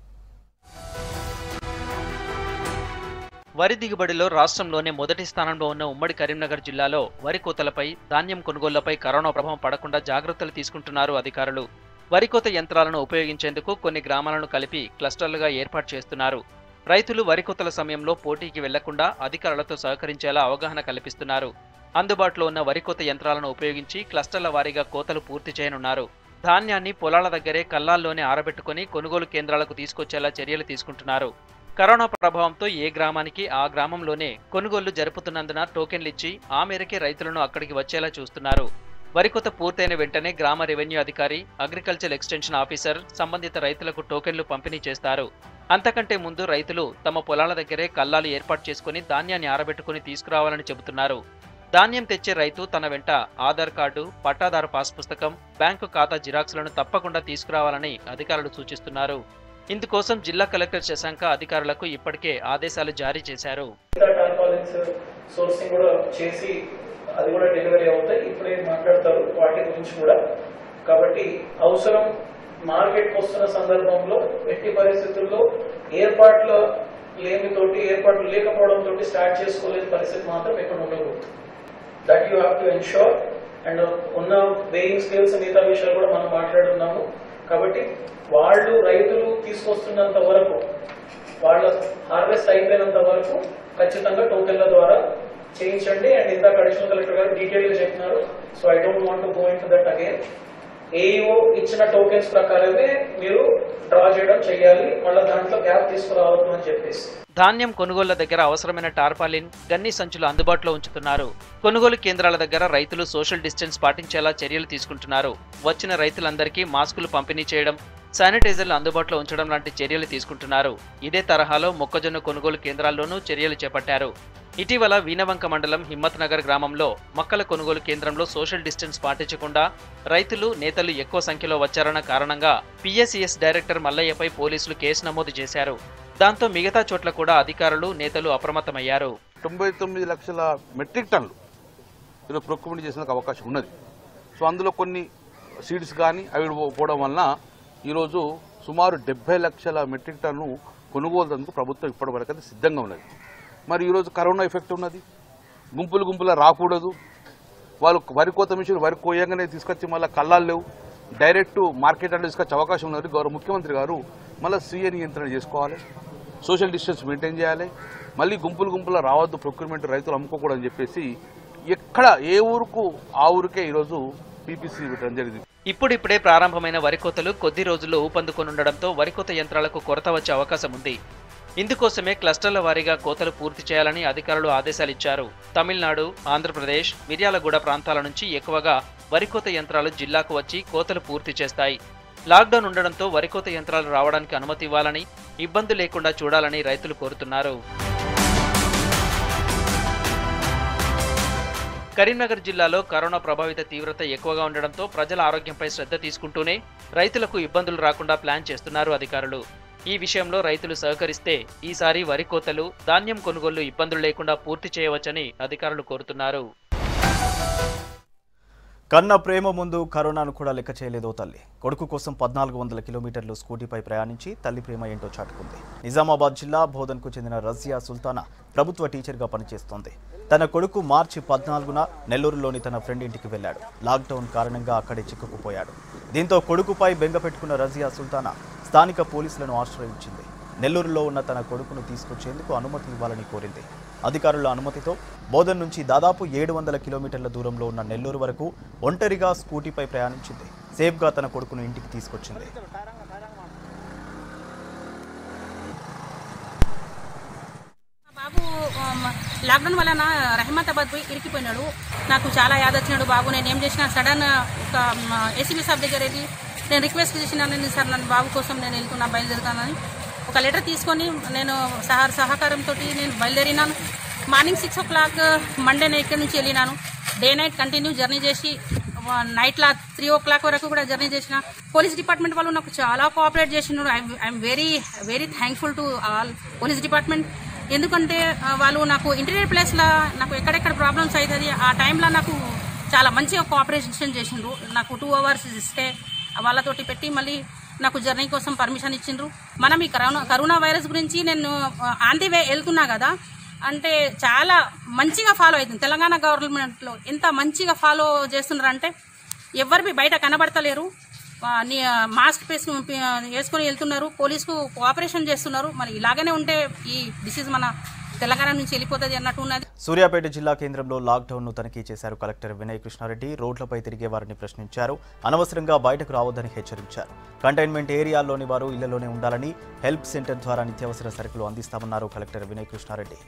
వరి దిగుబడిలో రాష్ట్రంలోనే మొదటి స్థానంలో ఉన్న ఉమ్మడి కరీంనగర్ జిల్లాలో వరి కోతలపై ధాన్యం కొనుగోళ్లపై కరోనా ప్రభావం పడకుండా జాగ్రత్తలు తీసుకుంటున్నారు అధికారులు వరి కోత యంత్రాలను ఉపయోగించేందుకు కొన్ని గ్రామాలను కలిపి క్లస్టర్లుగా ఏర్పాటు చేస్తున్నారు రైతులు వరి కోతల సమయంలో పోటీకి వెళ్లకుండా అధికారులతో సహకరించేలా అవగాహన కల్పిస్తున్నారు అందుబాటులో ఉన్న వరి కోత యంత్రాలను ఉపయోగించి క్లస్టర్ల వారీగా కోతలు పూర్తి చేయనున్నారు ధాన్యాన్ని పొలాల దగ్గరే కల్లాల్లోనే ఆరబెట్టుకుని కొనుగోలు కేంద్రాలకు తీసుకొచ్చేలా చర్యలు తీసుకుంటున్నారు కరోనా ప్రభావంతో ఏ గ్రామానికి ఆ గ్రామంలోనే కొనుగోళ్లు జరుపుతున్నందున టోకెన్లు ఇచ్చి ఆ మేరకే రైతులను అక్కడికి వచ్చేలా చూస్తున్నారు వరికొత పూర్తయిన వెంటనే గ్రామ రెవెన్యూ అధికారి అగ్రికల్చర్ ఎక్స్టెన్షన్ ఆఫీసర్ సంబంధిత రైతులకు టోకెన్లు పంపిణీ చేస్తారు అంతకంటే ముందు రైతులు తమ పొలాల దగ్గరే కల్లాలు ఏర్పాటు చేసుకుని ధాన్యాన్ని ఆరబెట్టుకుని తీసుకురావాలని చెబుతున్నారు ధాన్యం తెచ్చే రైతు తన వెంట ఆధార్ కార్డు పట్టాదారు పాస్ పుస్తకం బ్యాంకు ఖాతా జిరాక్స్లను తప్పకుండా తీసుకురావాలని అధికారులు సూచిస్తున్నారు ఇందుకోసం జిల్లా కలెక్టర్ శశాంక అధికారులకు ఇప్పటికే ఆదేశాలు జారీ చేశారు టార్పాలిన్స్ సోర్సింగ్ కూడా చేసి అది కూడా డెలివరీ అవుతాయి ఇప్పుడే మాట్లాడతారు వాటి గురించి కూడా కాబట్టి అవసరం మార్కెట్కి వస్తున్న సందర్భంలో ఎట్టి పరిస్థితుల్లో ఏర్పాట్ల లేనితోటి ఏర్పాట్లు లేకపోవడంతో స్టార్ట్ చేసుకోలేని పరిస్థితి మాత్రం ఎక్కడ ఉండకూడదు that you have to ensure and ఉన్న వేయింగ్ స్కేల్స్ మిగతా విషయాలు కూడా మనం మాట్లాడుతున్నాము కాబట్టి వాళ్ళు రైతులు తీసుకొస్తున్నంత వరకు వాళ్ళ హార్వెస్ట్ అయిపోయినంత వరకు ఖచ్చితంగా టోకెన్ల ద్వారా చేయించండి అండ్ ఇందాక అడిషనల్ కలెక్టర్ గారు డీటెయిల్ గా చెప్పినారు so I don't want go into that again AEO ఇచ్చిన టోకెన్స్ ప్రకారమే మీరు డ్రా చేయడం చేయాలి మళ్ళీ దాంట్లో గ్యాప్ తీసుకురావద్దు అని చెప్పేసి ధాన్యం కొనుగోళ్ల దగ్గర అవసరమైన టార్పాలిన్ గన్ని సంచులు అందుబాటులో ఉంచుతున్నారు కొనుగోలు కేంద్రాల దగ్గర రైతులు సోషల్ డిస్టెన్స్ పాటించేలా చర్యలు తీసుకుంటున్నారు వచ్చిన రైతులందరికీ మాస్కులు పంపిణీ చేయడం శానిటైజర్లు అందుబాటులో ఉంచడం లాంటి చర్యలు తీసుకుంటున్నారు ఇదే తరహాలో మొక్కజొన్న కొనుగోలు కేంద్రాల్లోనూ చర్యలు చేపట్టారు ఇటీవల వీనవంక మండలం హిమ్మత్ నగర్ గ్రామంలో మొక్కల కొనుగోలు కేంద్రంలో సోషల్ డిస్టెన్స్ పాటించకుండా రైతులు నేతలు ఎక్కువ సంఖ్యలో వచ్చారన్న కారణంగా పిఎస్సిఎస్ డైరెక్టర్ మల్లయ్యపై పోలీసులు కేసు నమోదు చేశారు దాంతో మిగతా చోట్ల కూడా అధికారులు నేతలు అప్రమత్తమయ్యారు తొంభై తొమ్మిది లక్షల మెట్రిక్ టన్నులు ఈరోజు ప్రొక్యూమెంట్ చేసేందుకు అవకాశం ఉన్నది సో అందులో కొన్ని సీడ్స్ కానీ అవి పోవడం వలన ఈరోజు సుమారు డెబ్బై లక్షల మెట్రిక్ టన్ను కొనుగోలుదందుకు ప్రభుత్వం ఇప్పటివరకు అయితే సిద్ధంగా ఉన్నది మరి ఈరోజు కరోనా ఎఫెక్ట్ ఉన్నది గుంపులు గుంపులా రాకూడదు వాళ్ళు వరి కోత మిషన్ వరి కోయంగానే తీసుకొచ్చి మళ్ళీ కళ్ళాలు లేవు డైరెక్ట్ మార్కెట్ అంటే తీసుకొచ్చే అవకాశం ఉన్నది గౌరవ ముఖ్యమంత్రి గారు మళ్ళీ స్వీయ నియంత్రణ చేసుకోవాలి సోషల్ డిస్టెన్స్ మెయింటైన్ చేయాలి మళ్ళీ గుంపులు గుంపులా రావద్దు ప్రొక్యూర్మెంట్ రైతులు అమ్ముకోకూడదని చెప్పేసి ఎక్కడ ఏ ఊరుకు ఆ ఊరికే ఈరోజు పీపీసీ పెట్టడం జరిగింది ఇప్పుడిప్పుడే ప్రారంభమైన వరి కోతలు కొద్ది రోజుల్లో ఊపందుకొనుండడంతో వరి కోత యంత్రాలకు కొరత వచ్చే అవకాశం ఉంది ఇందుకోసమే క్లస్టర్ల వారీగా కోతలు పూర్తి చేయాలని అధికారులు ఆదేశాలిచ్చారు తమిళనాడు ఆంధ్రప్రదేశ్ మిర్యాలగూడ ప్రాంతాల నుంచి ఎక్కువగా వరి కోత యంత్రాలు జిల్లాకు వచ్చి కోతలు పూర్తి చేస్తాయి లాక్డౌన్ ఉండడంతో వరి కోత యంత్రాలు రావడానికి అనుమతి ఇవ్వాలని ఇబ్బంది లేకుండా చూడాలని రైతులు కోరుతున్నారు కరీంనగర్ జిల్లాలో కరోనా ప్రభావిత తీవ్రత ఎక్కువగా ఉండడంతో ప్రజల ఆరోగ్యంపై శ్రద్ధ తీసుకుంటూనే రైతులకు ఇబ్బందులు రాకుండా ప్లాన్ చేస్తున్నారు అధికారులు ఈ విషయంలో రైతులు సహకరిస్తే ఈసారి వరి కోతలు ధాన్యం కొనుగోళ్లు ఇబ్బందులు లేకుండా పూర్తి చేయవచ్చని అధికారులు కోరుతున్నారు కన్న ప్రేమ ముందు కరోనాను కూడా లెక్క చేయలేదో తల్లి కొడుకు కోసం పద్నాలుగు వందల కిలోమీటర్లు స్కూటీపై ప్రయాణించి తల్లి ప్రేమ ఏంటో చాటుకుంది నిజామాబాద్ జిల్లా బోధన్కు చెందిన రజియా సుల్తానా ప్రభుత్వ టీచర్గా పనిచేస్తోంది తన కొడుకు మార్చి పద్నాలుగున నెల్లూరులోని తన ఫ్రెండ్ ఇంటికి వెళ్ళాడు లాక్డౌన్ కారణంగా అక్కడే చిక్కుకుపోయాడు దీంతో కొడుకుపై బెంగ పెట్టుకున్న రజియా సుల్తానా స్థానిక పోలీసులను ఆశ్రయించింది నెల్లూరులో ఉన్న తన కొడుకును తీసుకొచ్చేందుకు అనుమతి ఇవ్వాలని కోరింది అధికారుల అనుమతితో బోధన్ నుంచి దాదాపు ఏడు వందల కిలోమీటర్ల దూరంలో ఉన్న నెల్లూరు వరకు ఒంటరిగా స్కూటీపై ప్రయాణించింది సేఫ్గా తన కొడుకును ఇంటికి తీసుకొచ్చింది బాబు ఆమ్, లాక్డౌన్ వలన రహమతాబాద్ పోయి ఇరికిపోయినాడు నాకు చాలా యాద వచ్చినాడు బాబు నేను ఏం చేసిన సడన్ ఒక ఏసీబీ సాబ్ దగ్గర వెళ్ళి నేను రిక్వెస్ట్ చేసినాను నేను సార్ నన్ను బాబు కోసం నేను వెళ్తున్నా బయలుదేరుతానని ఒక లెటర్ తీసుకొని నేను సహ సహకారంతో నేను బయలుదేరినాను మార్నింగ్ సిక్స్ ఓ క్లాక్ మండేనే ఇక్కడి నుంచి వెళ్ళినాను డే నైట్ కంటిన్యూ జర్నీ చేసి నైట్లో త్రీ ఓ క్లాక్ వరకు కూడా జర్నీ చేసిన పోలీస్ డిపార్ట్మెంట్ వాళ్ళు నాకు చాలా కోఆపరేట్ చేసినారు I'm very very thankful to all police department ఎందుకంటే ఆ, వాళ్ళు నాకు ఇంటీరియర్ ప్లేస్లో నాకు ఎక్కడెక్కడ ప్రాబ్లమ్స్ అవుతుంది ఆ టైంలో నాకు చాలా మంచిగా కోఆపరేషన్ చేసిండ్రు నాకు టూ అవర్స్ స్టే వాళ్ళతోటి పెట్టి మళ్ళీ నాకు జర్నీ కోసం పర్మిషన్ ఇచ్చిండ్రు మనం ఈ కరోనా కరోనా వైరస్ గురించి నేను ఆన్ ది వే వెళ్తున్నా కదా అంటే చాలా మంచిగా ఫాలో అవుతుంది తెలంగాణ గవర్నమెంట్లో ఎంత మంచిగా ఫాలో చేస్తున్నారు అంటే ఎవరివి బయట కనబడతలేరు ఆ, నీ- మాస్క్ వేసుకుని వేసుకొని వెళ్తున్నారు పోలీసుకు కోఆపరేషన్ చేస్తున్నారు మరి ఇలాగనే ఉంటే ఈ డిసీజ్ మన తెలంగాణ నుంచి వెళ్ళిపోతుంది అన్నట్టు ఉన్నది సూర్యాపేట జిల్లా కేంద్రంలో లాక్డౌన్ను తనిఖీ చేశారు కలెక్టర్ వినయ్ కృష్ణారెడ్డి రోడ్లపై తిరిగే వారిని ప్రశ్నించారు అనవసరంగా బయటకు రావద్దని హెచ్చరించారు కంటైన్మెంట్ ఏరియాల్లోని వారు ఇళ్లలోనే ఉండాలని హెల్ప్ సెంటర్ ద్వారా నిత్యావసర సరుకులు అందిస్తామన్నారు కలెక్టర్ వినయ్ కృష్ణారెడ్డి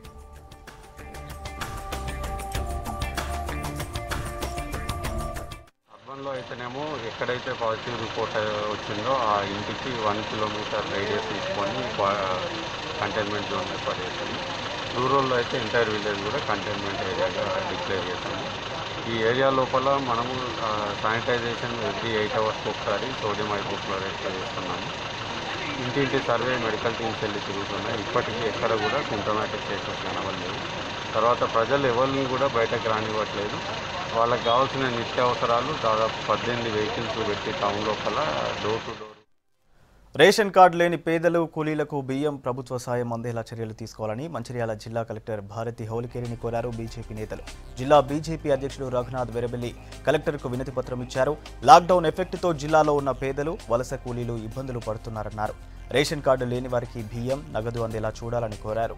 అర్బన్లో అయితేనేమో ఎక్కడైతే పాజిటివ్ రిపోర్ట్ వచ్చిందో ఆ ఇంటికి వన్ కిలోమీటర్ రేడియస్ తీసుకొని కంటైన్మెంట్ జోన్ ఏర్పాటు చేసాము రూరల్లో అయితే ఎంటైర్ విలేజ్ కూడా కంటైన్మెంట్ ఏరియాగా డిక్లేర్ చేసాము ఈ ఏరియా లోపల మనము శానిటైజేషన్ ఎవ్రీ ఎయిట్ అవర్స్కి ఒకసారి సోడియం హైపోక్లోరైడ్ చేస్తున్నాము ఇంటింటి సర్వే మెడికల్ టీమ్స్ వెళ్ళి తిరుగుతున్నాయి ఇప్పటికీ ఎక్కడ కూడా సింటమాటిక్ కేసెస్ కనవలేదు తర్వాత ప్రజలు ఎవరిని కూడా బయటకు రానివ్వట్లేదు వాళ్ళకి కావాల్సిన నిత్యావసరాలు దాదాపు పద్దెనిమిది వెహికల్స్ పెట్టి టౌన్ లోపల door to door ration card లేని పేదలు కూలీలకు బియ్యం ప్రభుత్వ సాయం అందేలా చర్యలు తీసుకోవాలని మంచిర్యాల జిల్లా కలెక్టర్ భారతి హౌలికేరిని కోరారు బీజేపీ నేతలు జిల్లా బీజేపీ అధ్యక్షుడు రఘునాథ్ వెరబెల్లి కలెక్టర్కు వినతి పత్రం ఇచ్చారు లాక్డౌన్ ఎఫెక్ట్తో జిల్లాలో ఉన్న పేదలు వలస కూలీలు ఇబ్బందులు పడుతున్నారన్నారు రేషన్ కార్డు లేని వారికి బియ్యం నగదు అందేలా చూడాలని కోరారు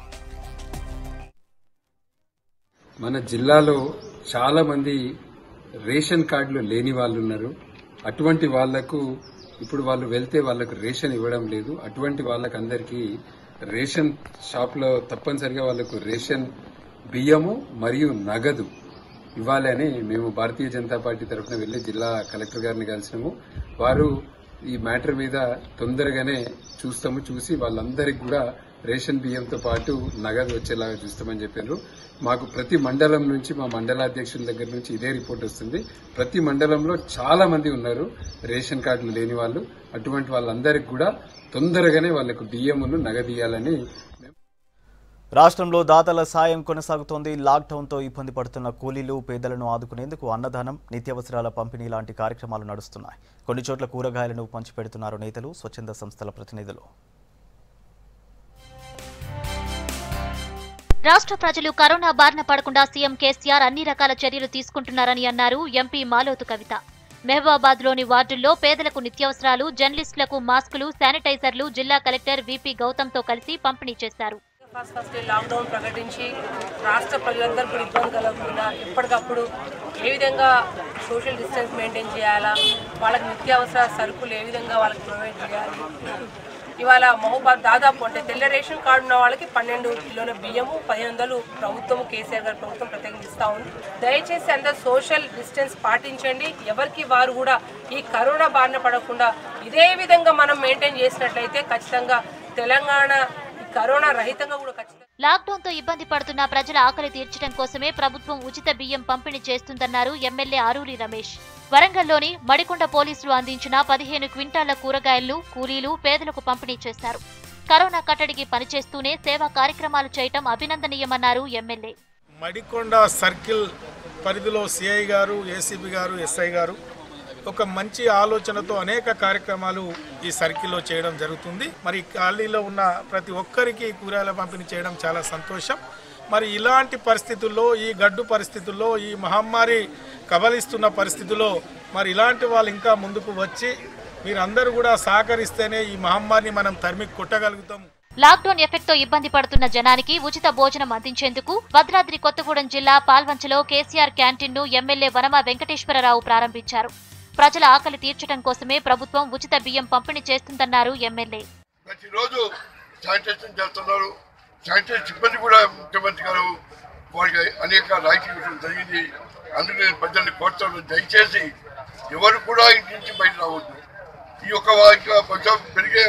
మన జిల్లాలో చాలా మంది రేషన్ కార్డులు లేని వాళ్ళు ఉన్నారు అటువంటి వాళ్లకు ఇప్పుడు వాళ్ళు వెళ్తే వాళ్ళకు రేషన్ ఇవ్వడం లేదు అటువంటి వాళ్ళకందరికీ రేషన్ షాప్లో తప్పనిసరిగా వాళ్ళకు రేషన్ బియ్యము మరియు నగదు ఇవ్వాలి అని మేము భారతీయ జనతా పార్టీ తరఫున వెళ్లి జిల్లా కలెక్టర్ గారిని కలిసినాము వారు ఈ మ్యాటర్ మీద తొందరగానే చూస్తాము చూసి వాళ్ళందరికీ కూడా రేషన్ బియ్యంతో పాటు నగదు వచ్చేలాగా చూస్తామని చెప్పారు మాకు ప్రతి మండలం నుంచి మా మండలాధ్యక్షుల దగ్గర నుంచి ఇదే రిపోర్ట్ వస్తుంది ప్రతి మండలంలో చాలా మంది ఉన్నారు రేషన్ కార్డులు లేని వాళ్ళు అటువంటి వాళ్ళందరికీ కూడా తొందరగానే వాళ్ళకు బియ్యమును నగదీయాలని రాష్ట్రంలో దాతల సాయం కొనసాగుతోంది లాక్డౌన్తో ఇబ్బంది పడుతున్న కూలీలు పేదలను ఆదుకునేందుకు అన్నదానం నిత్యావసరాల పంపిణీ లాంటి కార్యక్రమాలు నడుస్తున్నాయి కొన్ని చోట్ల కూరగాయలను పంచిపెడుతున్నారు నేతలు స్వచ్ఛంద సంస్థల ప్రతినిధులు రాష్ట్ర ప్రజలు కరోనా బారిన పడకుండా సీఎం కేసీఆర్ అన్ని రకాల చర్యలు తీసుకుంటున్నారని అన్నారు ఎంపీ మాలోతు కవిత మెహబూబాబాద్ లోని వార్డుల్లో పేదలకు నిత్యావసరాలు జర్నలిస్టులకు మాస్కులు శానిటైజర్లు జిల్లా కలెక్టర్ విపి గౌతమ్తో కలిసి పంపిణీ చేశారు ఫస్ట్ ఫస్ట్ లాక్డౌన్ ప్రకటించి రాష్ట్ర ప్రజలందరూ కూడా ఇబ్బంది కలగకుండా ఎప్పటికప్పుడు ఏ విధంగా సోషల్ డిస్టెన్స్ మెయింటైన్ చేయాలా వాళ్ళకి నిత్యావసర సరుకులు ఏ విధంగా వాళ్ళకి ప్రొవైడ్ చేయాలి ఇవాళ మహబూబాద్ దాదాపు అంటే తెల్ల రేషన్ కార్డు ఉన్న వాళ్ళకి పన్నెండు కిలోల బియ్యము పదిహేను వందలు ప్రభుత్వం కేసీఆర్ గారి ప్రభుత్వం ప్రత్యేకంగా ఇస్తా ఉంది దయచేసి అందరు సోషల్ డిస్టెన్స్ పాటించండి ఎవరికి వారు కూడా ఈ కరోనా బారిన పడకుండా ఇదే విధంగా మనం మెయింటైన్ చేసినట్లయితే ఖచ్చితంగా తెలంగాణ ఈ కరోనా రహితంగా కూడా ఖచ్చితంగా లాక్డౌన్ తో ఇబ్బంది పడుతున్న ప్రజల ఆకలి తీర్చడం కోసమే ప్రభుత్వం ఉచిత బియ్యం పంపిణీ చేస్తుందన్నారు ఎమ్మెల్యే ఆరూరి రమేష్ వరంగల్లోని మడికొండ పోలీసులు అందించిన పదిహేను క్వింటాళ్ల కూరగాయలను కూలీలు పేదలకు పంపిణీ చేశారు కరోనా కట్టడికి పనిచేస్తూనే సేవా కార్యక్రమాలు చేయటం అభినందనీయమన్నారు ఎమ్మెల్యే మడికొండ సర్కిల్ పరిధిలో సిఐ గారు ఏసీబీ గారు ఎస్ఐ గారు ఒక మంచి ఆలోచనతో అనేక కార్యక్రమాలు ఈ సర్కిల్లో చేయడం జరుగుతుంది మరి ఖాళీలో ఉన్న ప్రతి ఒక్కరికి కూరగాయల పంపిణీ చేయడం చాలా సంతోషం మరి ఇలాంటి పరిస్థితుల్లో ఈ గడ్డు పరిస్థితుల్లో ఈ మహమ్మారి కబలిస్తున్న పరిస్థితుల్లో మరి ఇలాంటి వాళ్ళు ఇంకా ముందుకు వచ్చి మీరందరూ కూడా సహకరిస్తేనే ఈ మహమ్మారిని మనం తరిమి కొట్టగలుగుతాం లాక్డౌన్ ఎఫెక్ట్ తో ఇబ్బంది పడుతున్న జనానికి ఉచిత భోజనం అందించేందుకు భద్రాద్రి కొత్తగూడెం జిల్లా పాల్వంచలో కేసీఆర్ క్యాంటీన్ ను ఎమ్మెల్యే వనమ వెంకటేశ్వరరావు ప్రారంభించారు ప్రజల ఆకలి తీర్చడం కోసమే ప్రభుత్వం ఉచిత బియ్యం పంపిణీ చేస్తుందన్నారు ఎమ్మెల్యే ప్రతిరోజు శానిటైజేషన్ చేస్తున్నారు శానిటైజర్ సిబ్బంది కూడా ముఖ్యమంత్రి గారు వారికి అనేక రాయితీలు ఇవ్వడం జరిగింది అందుకు నేను ప్రజల్ని కోరుతాను దయచేసి ఎవరు కూడా ఇంటి నుంచి బయట రావద్దు ఈ యొక్క ఇంకా కొంచెం పెరిగే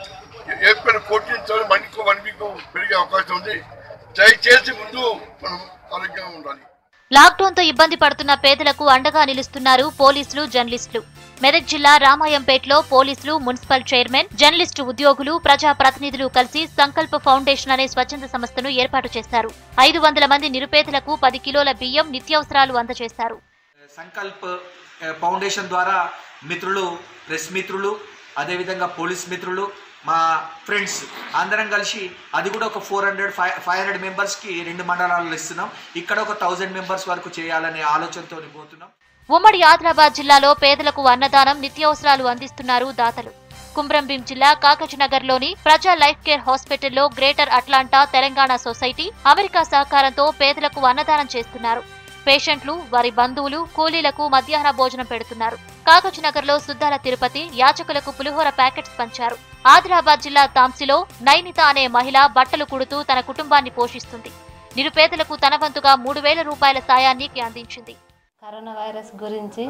ఏప్రిల్ ఫోర్టీన్ తర్వాత మనకి వన్ వీక్ పెరిగే అవకాశం ఉంది దయచేసి ముందు మనం ఆరోగ్యంగా ఉండాలి లాక్డౌన్ తో ఇబ్బంది పడుతున్న పేదలకు అండగా నిలుస్తున్నారు పోలీసులు జర్నలిస్టులు మెదక్ జిల్లా రామాయంపేటలో పోలీసులు మున్సిపల్ చైర్మన్ జర్నలిస్టు ఉద్యోగులు ప్రజా ప్రతినిధులు కలిసి సంకల్ప ఫౌండేషన్ అనే స్వచ్ఛంద సంస్థను ఏర్పాటు చేశారు ఐదు వందల మంది నిరుపేదలకు పది కిలోల బియ్యం నిత్యావసరాలు అందజేశారు సంకల్ప్ ఆ, ఫౌండేషన్ ద్వారా మిత్రులు ప్రెస్ మిత్రులు అదేవిధంగా పోలీస్ మిత్రులు మా ఫ్రెండ్స్ అందరం కలిసి అది కూడా ఒక four hundred five five hundred మెంబర్స్కి రెండు మండలాల్లో ఇస్తున్నాం ఇక్కడ ఒక థౌజండ్ మెంబర్స్ వరకు చేయాలనే ఆలోచనతో పోతున్నాం ఉమ్మడి ఆదిలాబాద్ జిల్లాలో పేదలకు అన్నదానం నిత్యావసరాలు అందిస్తున్నారు దాతలు కుమ్రంభీం జిల్లా కాకజనగర్లోని ప్రజా లైఫ్ కేర్ హాస్పిటల్లో greater Atlanta Telangana society America సహకారంతో పేదలకు అన్నదానం చేస్తున్నారు పేషెంట్లు వారి బంధువులు కూలీలకు మధ్యాహ్న భోజనం పెడుతున్నారు కాకజనగర్లో సుద్దాల తిరుపతి యాచకులకు పులిహోర ప్యాకెట్స్ పంచారు ఆదిలాబాద్ జిల్లా తాంసిలో నైనిత అనే మహిళ బట్టలు కుడుతూ తన కుటుంబాన్ని పోషిస్తుంది నిరుపేదలకు తన వంతుగా మూడు వేల రూపాయల సాయాన్ని అందించింది కరోనా వైరస్ గురించి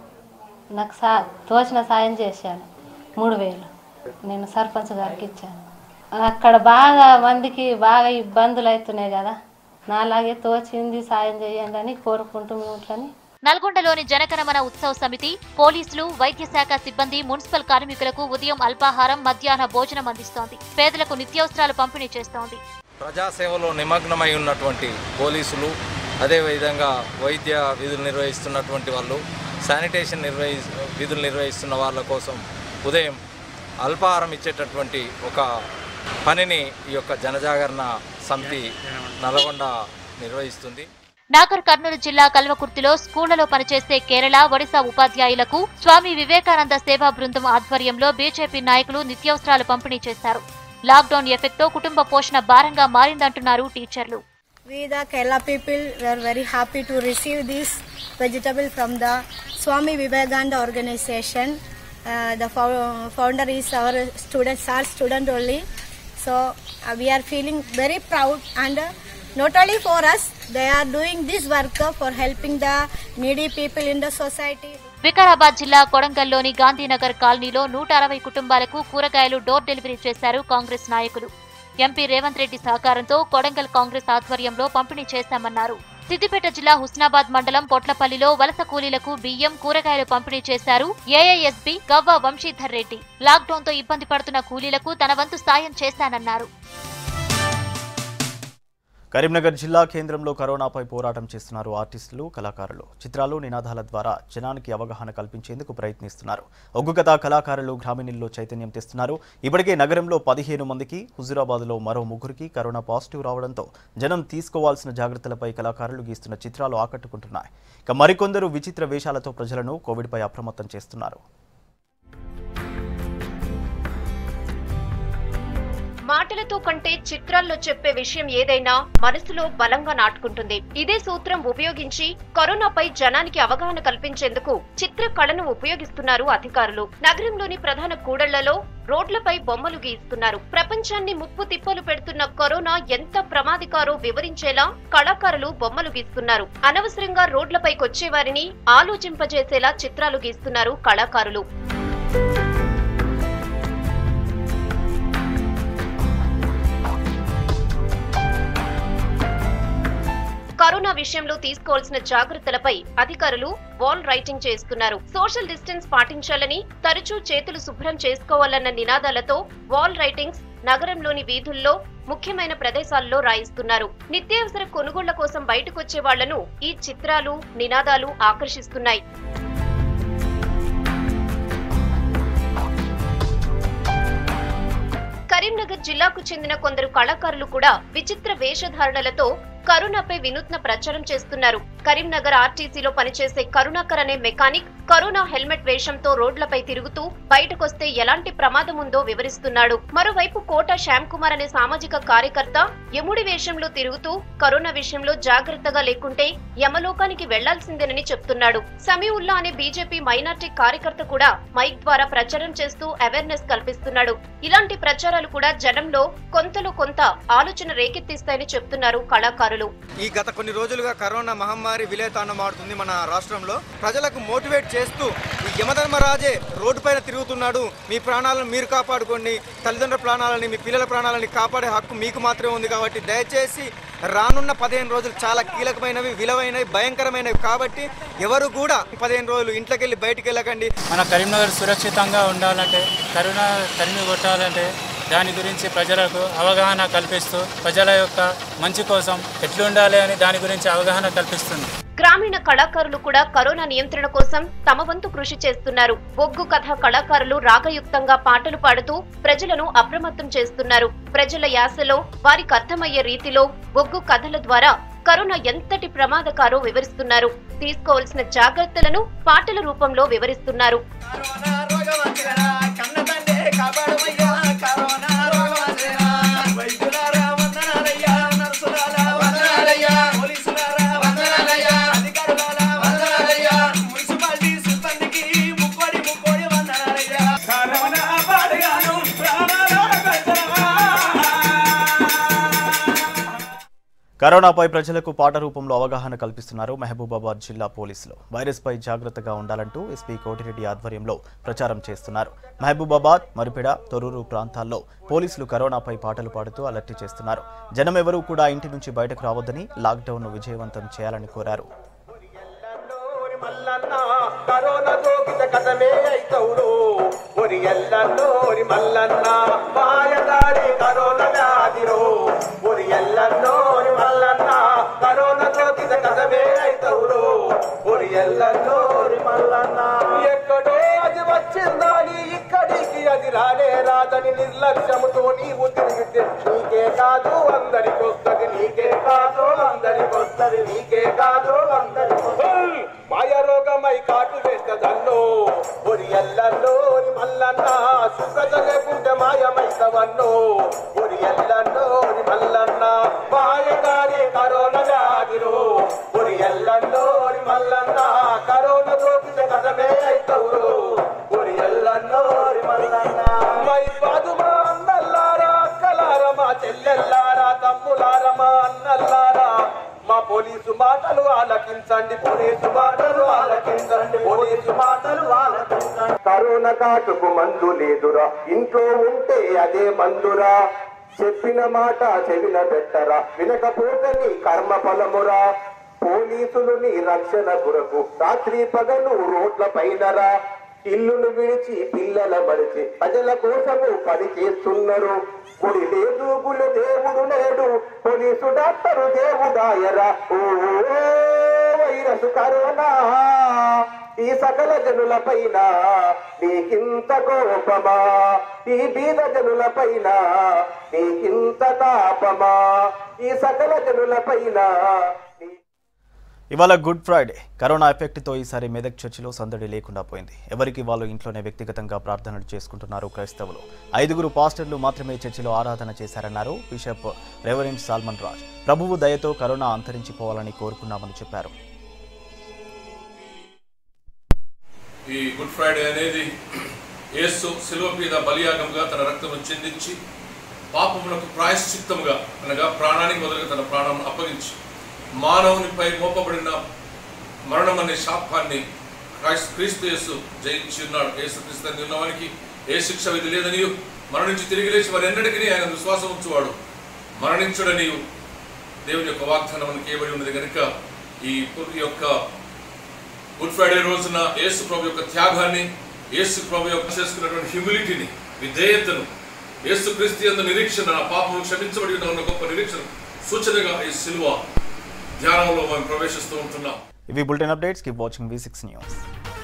నాకు సా తోచిన సాయం చేశాను మూడు వేలు నేను సర్పంచ్ గారికి ఇచ్చాను అక్కడ బాగా మందికి బాగా ఇబ్బందులు అవుతున్నాయి కదా నాలాగే తోచింది సాయం చేయండి అని కోరుకుంటూ మిమ్మల్ని నల్గొండలోని జనగణమన ఉత్సవ సమితి పోలీసులు వైద్య శాఖ సిబ్బంది మున్సిపల్ కార్మికులకు ఉదయం అల్పాహారం మధ్యాహ్న భోజనం అందిస్తోంది పేదలకు నిత్యావసరాలు పంపిణీ చేస్తోంది ప్రజాసేవలో నిమగ్నమై ఉన్నటువంటి పోలీసులు అదేవిధంగా వైద్య విధులు నిర్వహిస్తున్నటువంటి వాళ్ళు శానిటేషన్ నిర్వహి విధులు నిర్వహిస్తున్న వాళ్ళ కోసం ఉదయం అల్పాహారం ఇచ్చేటటువంటి ఒక పనిని ఈ యొక్క జనజాగరణ సమితి నల్గొండ నిర్వహిస్తుంది నాగర్ కర్నూలు జిల్లా కల్వకుర్తిలో స్కూళ్లలో పనిచేసే కేరళ ఒడిశా ఉపాధ్యాయులకు స్వామి వివేకానంద సేవా బృందం ఆధ్వర్యంలో బీజేపీ నాయకులు నిత్యావసరాలు పంపిణీ చేశారు లాక్డౌన్ ఎఫెక్ట్తో కుటుంబ పోషణ భారంగా మారిందంటున్నారు టీచర్లు We, the Kerala people, were very happy to receive this vegetable from the Swami Vivekananda organization. Uh, the fou- founder is our student, our student only. So uh, we are feeling very proud and uh, not only for us, they are doing this work uh, for helping the needy people in the society. Vikarabad జిల్లా కొడంగల్లోని గాంధీనగర్ కాలనీలో నూట అరవై కుటుంబాలకు కూరగాయలు door delivery చేశారు కాంగ్రెస్ నాయకులు MP Revanth Reddy సహకారంతో కొడంగల్ కాంగ్రెస్ ఆధ్వర్యంలో పంపిణీ చేశామన్నారు సిద్దిపేట జిల్లా హుస్నాబాద్ మండలం పొట్లపల్లిలో వలస కూలీలకు బియ్యం కూరగాయలు పంపిణీ చేశారు ఏఐఎస్బి గవ్వ వంశీధర్ రెడ్డి లాక్డౌన్తో ఇబ్బంది పడుతున్న కూలీలకు తన వంతు సాయం చేశానన్నారు కరీంనగర్ జిల్లా కేంద్రంలో కరోనాపై పోరాటం చేస్తున్నారు ఆర్టిస్టులు కళాకారులు చిత్రాలు నినాదాల ద్వారా జనానికి అవగాహన కల్పించేందుకు ప్రయత్నిస్తున్నారు ఒగ్గు కథ కళాకారులు గ్రామీణుల్లో చైతన్యం తెస్తున్నారు ఇప్పటికే నగరంలో పదిహేను మందికి హుజురాబాద్లో మరో ముగ్గురికి కరోనా పాజిటివ్ రావడంతో జనం తీసుకోవాల్సిన జాగ్రత్తలపై కళాకారులు గీస్తున్న చిత్రాలు ఆకట్టుకుంటున్నాయి ఇక మరికొందరు విచిత్ర వేషాలతో ప్రజలను కోవిడ్పై అప్రమత్తం చేస్తున్నారు మాటలతో కంటే చిత్రాల్లో చెప్పే విషయం ఏదైనా మనసులో బలంగా నాటుకుంటుంది ఇదే సూత్రం ఉపయోగించి కరోనాపై జనానికి అవగాహన కల్పించేందుకు చిత్ర కళను ఉపయోగిస్తున్నారు అధికారులు నగరంలోని ప్రధాన కూడళ్లలో రోడ్లపై బొమ్మలు గీస్తున్నారు ప్రపంచాన్ని ముప్పు తిప్పలు పెడుతున్న కరోనా ఎంత ప్రమాదకారో వివరించేలా కళాకారులు బొమ్మలు గీస్తున్నారు అనవసరంగా రోడ్లపైకొచ్చే వారిని ఆలోచింపజేసేలా చిత్రాలు గీస్తున్నారు కళాకారులు కరోనా విషయంలో తీసుకోవాల్సిన జాగ్రత్తలపై అధికారులు వాల్ రైటింగ్ చేస్తున్నారు సోషల్ డిస్టెన్స్ పాటించాలని తరచూ చేతులు శుభ్రం చేసుకోవాలన్న నినాదాలతో వాల్ రైటింగ్స్ నగరంలోని వీధుల్లో ముఖ్యమైన ప్రదేశాల్లో రాయిస్తున్నారు నిత్యావసర కొనుగోళ్ల కోసం బయటకొచ్చే వాళ్లను ఈ చిత్రాలు నినాదాలు ఆకర్షిస్తున్నాయి కరీంనగర్ జిల్లాకు చెందిన కొందరు కళాకారులు కూడా విచిత్ర వేషధారణలతో కరోనాపై వినూత్న ప్రచారం చేస్తున్నారు కరీంనగర్ ఆర్టీసీలో పనిచేసే కరుణాకర్ అనే మెకానిక్ కరోనా హెల్మెట్ వేషంతో రోడ్లపై తిరుగుతూ బయటకొస్తే ఎలాంటి ప్రమాదం ఉందో వివరిస్తున్నాడు మరోవైపు కోట శ్యామ్ కుమార్ అనే సామాజిక కార్యకర్త యముడి వేషంలో తిరుగుతూ కరోనా విషయంలో జాగ్రత్తగా లేకుంటే యమలోకానికి వెళ్లాల్సిందేనని చెప్తున్నాడు సమీవుల్లా అనే బీజేపీ మైనార్టీ కార్యకర్త కూడా మైక్ ద్వారా ప్రచారం చేస్తూ అవేర్నెస్ కల్పిస్తున్నాడు ఇలాంటి ప్రచారాలు కూడా జనంలో కొంతలో కొంత ఆలోచన రేకెత్తిస్తాయని చెప్తున్నారు కళాకారులు ఈ గత కొన్ని రోజులుగా కరోనా మహమ్మారి విలేతాండమాడుతుంది మన రాష్ట్రంలో ప్రజలకు మోటివేట్ చేస్తూ ఈ యమధర్మరాజే రోడ్డు పైన తిరుగుతున్నాడు మీ ప్రాణాలను మీరు కాపాడుకోండి తల్లిదండ్రుల ప్రాణాలని మీ పిల్లల ప్రాణాలని కాపాడే హక్కు మీకు మాత్రమే ఉంది కాబట్టి దయచేసి రానున్న పదిహేను రోజులు చాలా కీలకమైనవి విలువైనవి భయంకరమైనవి కాబట్టి ఎవరు కూడా పదిహేను రోజులు ఇంట్లోకి వెళ్ళి బయటికి వెళ్ళకండి మన కరీంనగర్ సురక్షితంగా ఉండాలంటే కరోనా తరిమి కొట్టాలంటే దాని గురించి ప్రజలకు అవగాహన కల్పిస్తూ ప్రజల యొక్క మంచి కోసం ఎట్లుండాలి అని దాని గురించి అవగాహన కల్పిస్తుంది గ్రామీణ కళాకారులు కూడా కరోనా నియంత్రణ కోసం తమ వంతు కృషి చేస్తున్నారు బొగ్గు కథ కళాకారులు రాగయుక్తంగా పాటలు పాడుతూ ప్రజలను అప్రమత్తం చేస్తున్నారు ప్రజల యాసలో వారికి అర్థమయ్యే రీతిలో బొగ్గు కథల ద్వారా కరోనా ఎంతటి ప్రమాదకారో వివరిస్తున్నారు తీసుకోవాల్సిన జాగ్రత్తలను పాటల రూపంలో వివరిస్తున్నారు కరోనాపై ప్రజలకు పాట రూపంలో అవగాహన కల్పిస్తున్నారు మహబూబాబాద్ జిల్లా పోలీసులు వైరస్పై జాగ్రత్తగా ఉండాలంటూ ఎస్పీ కోటిరెడ్డి ఆధ్వర్యంలో ప్రచారం చేస్తున్నారు మహబూబాబాద్ మరిపెడ తొర్రూరు ప్రాంతాల్లో పోలీసులు కరోనాపై పాటలు పాడుతూ అలర్ట్ చేస్తున్నారు జనం ఎవరూ కూడా ఇంటి నుంచి బయటకు రావద్దని లాక్డౌన్ను విజయవంతం చేయాలని కోరారు కరోనా సోకిత కథమే అయితవుడు ఒరి ఎల్లన్నో ఒరి మల్లన్న మాయదారి కరోనా వ్యాధిరో ఒరి ఎల్లన్నో ఒరి మల్లన్న కరోనా సోకిత కథమే అయితవుడు ఒరి ఎల్లన్నో ఒరి మల్లన్న ఎక్కడో అది వచ్చిందని ఇక్కడికి అది రానే రాదని నిర్లక్ష్యముతో నీవు తిరిగితే నీకే కాదు అందరికొస్తది నీకే కాదు అందరికొస్తది నీకే కాదు అందరికొస్తది మాయ రోగమై కాటు వేస్తదన్నో ఒరి ఎల్లన్నో ఒరి మల్లన్న శుభ్రత లేకుంటే మాయమైతవన్నో ఒరి ఎల్లన్నో ఒరి మల్లన్న మాయగారి కరో ఆలకించండి పోలీసు మాటలు ఆలకించండి పోలీసు మాటలు ఆలకించండి కరోనా కాటుకు మందు లేదురా ఇంట్లో ఉంటే అదే మందురా చెప్పిన మాట చెవిన పెట్టరా వినకపోతే నీ కర్మ ఫలమురా పోలీసులు నీ రక్షణ కొరకు రాత్రి పగలు రోడ్ల పైనరా ఇల్లును విడిచి పిల్లల మరిచి ప్రజల కోసము పని చేస్తున్నారు గుడి లేదు గుడి దేవుడు లేడు పోలీసు డాక్టరు దేవుడాయరా ఓ వైరస్ కరోనా ఈ సకల జనుల పైన నీకింత కోపమా ఈ బీద జనుల పైన నీకింత తాపమా ఈ సకల జనుల పైన ఇవాళ గుడ్ ఫ్రైడే కరోనా ఎఫెక్ట్తో ఈసారి మెదక్ చర్చిలో సందడి లేకుండా పోయింది ఎవరికి వాళ్ళు ఇంట్లోనే వ్యక్తిగతంగా ప్రార్థనలు చేసుకుంటున్నారు క్రైస్తవులు ఐదుగురు పాస్టర్లు మాత్రమే చర్చిలో ఆరాధన చేశారన్నారు బిషప్ రెవరెంట్ సాల్మన్ రాజ్ ప్రభువు దయతో కరోనా అంతరించిపోవాలని కోరుకున్నామని చెప్పారు ఈ గుడ్ ఫ్రైడే అనేది యేసు శిలువ మీద బలియాగంగా తన రక్తము చెందించి పాపములకు ప్రాయశ్చిత్తముగా అనగా ప్రాణానికి మొదలుగా తన ప్రాణం అప్పగించి మానవునిపై మోపబడిన మరణం అనే శాపాన్ని క్రైస్- క్రీస్తు యేసు జయించి ఉన్నాడు యేసు క్రీస్తు అని ఉన్నవానికి ఏ శిక్ష విధి లేదని మరణించి తిరిగి లేచి వారి ఎన్నటికీ ఆయన విశ్వాసం ఉంచువాడు మరణించుడని దేవుని యొక్క వాగ్దానం మనకి ఏబడి ఉన్నది కనుక ఈ ఈ యొక్క గుడ్ ఫ్రైడే రోజున యేసు ప్రభు యొక్క త్యాగాన్ని యేసు ప్రభు యొక్క చేసుకున్నటువంటి హ్యూమిలిటీని విధేయతను యేసు క్రీస్తు యొక్క నిరీక్షణ నా పాపము క్షమించబడి ఉన్న గొప్ప నిరీక్షణ సూచనగా ఈ సిల్వ ధ్యానంలో మనం ప్రవేశిస్తూ ఉంటున్నాం ఇవి bulletin updates keep watching V six news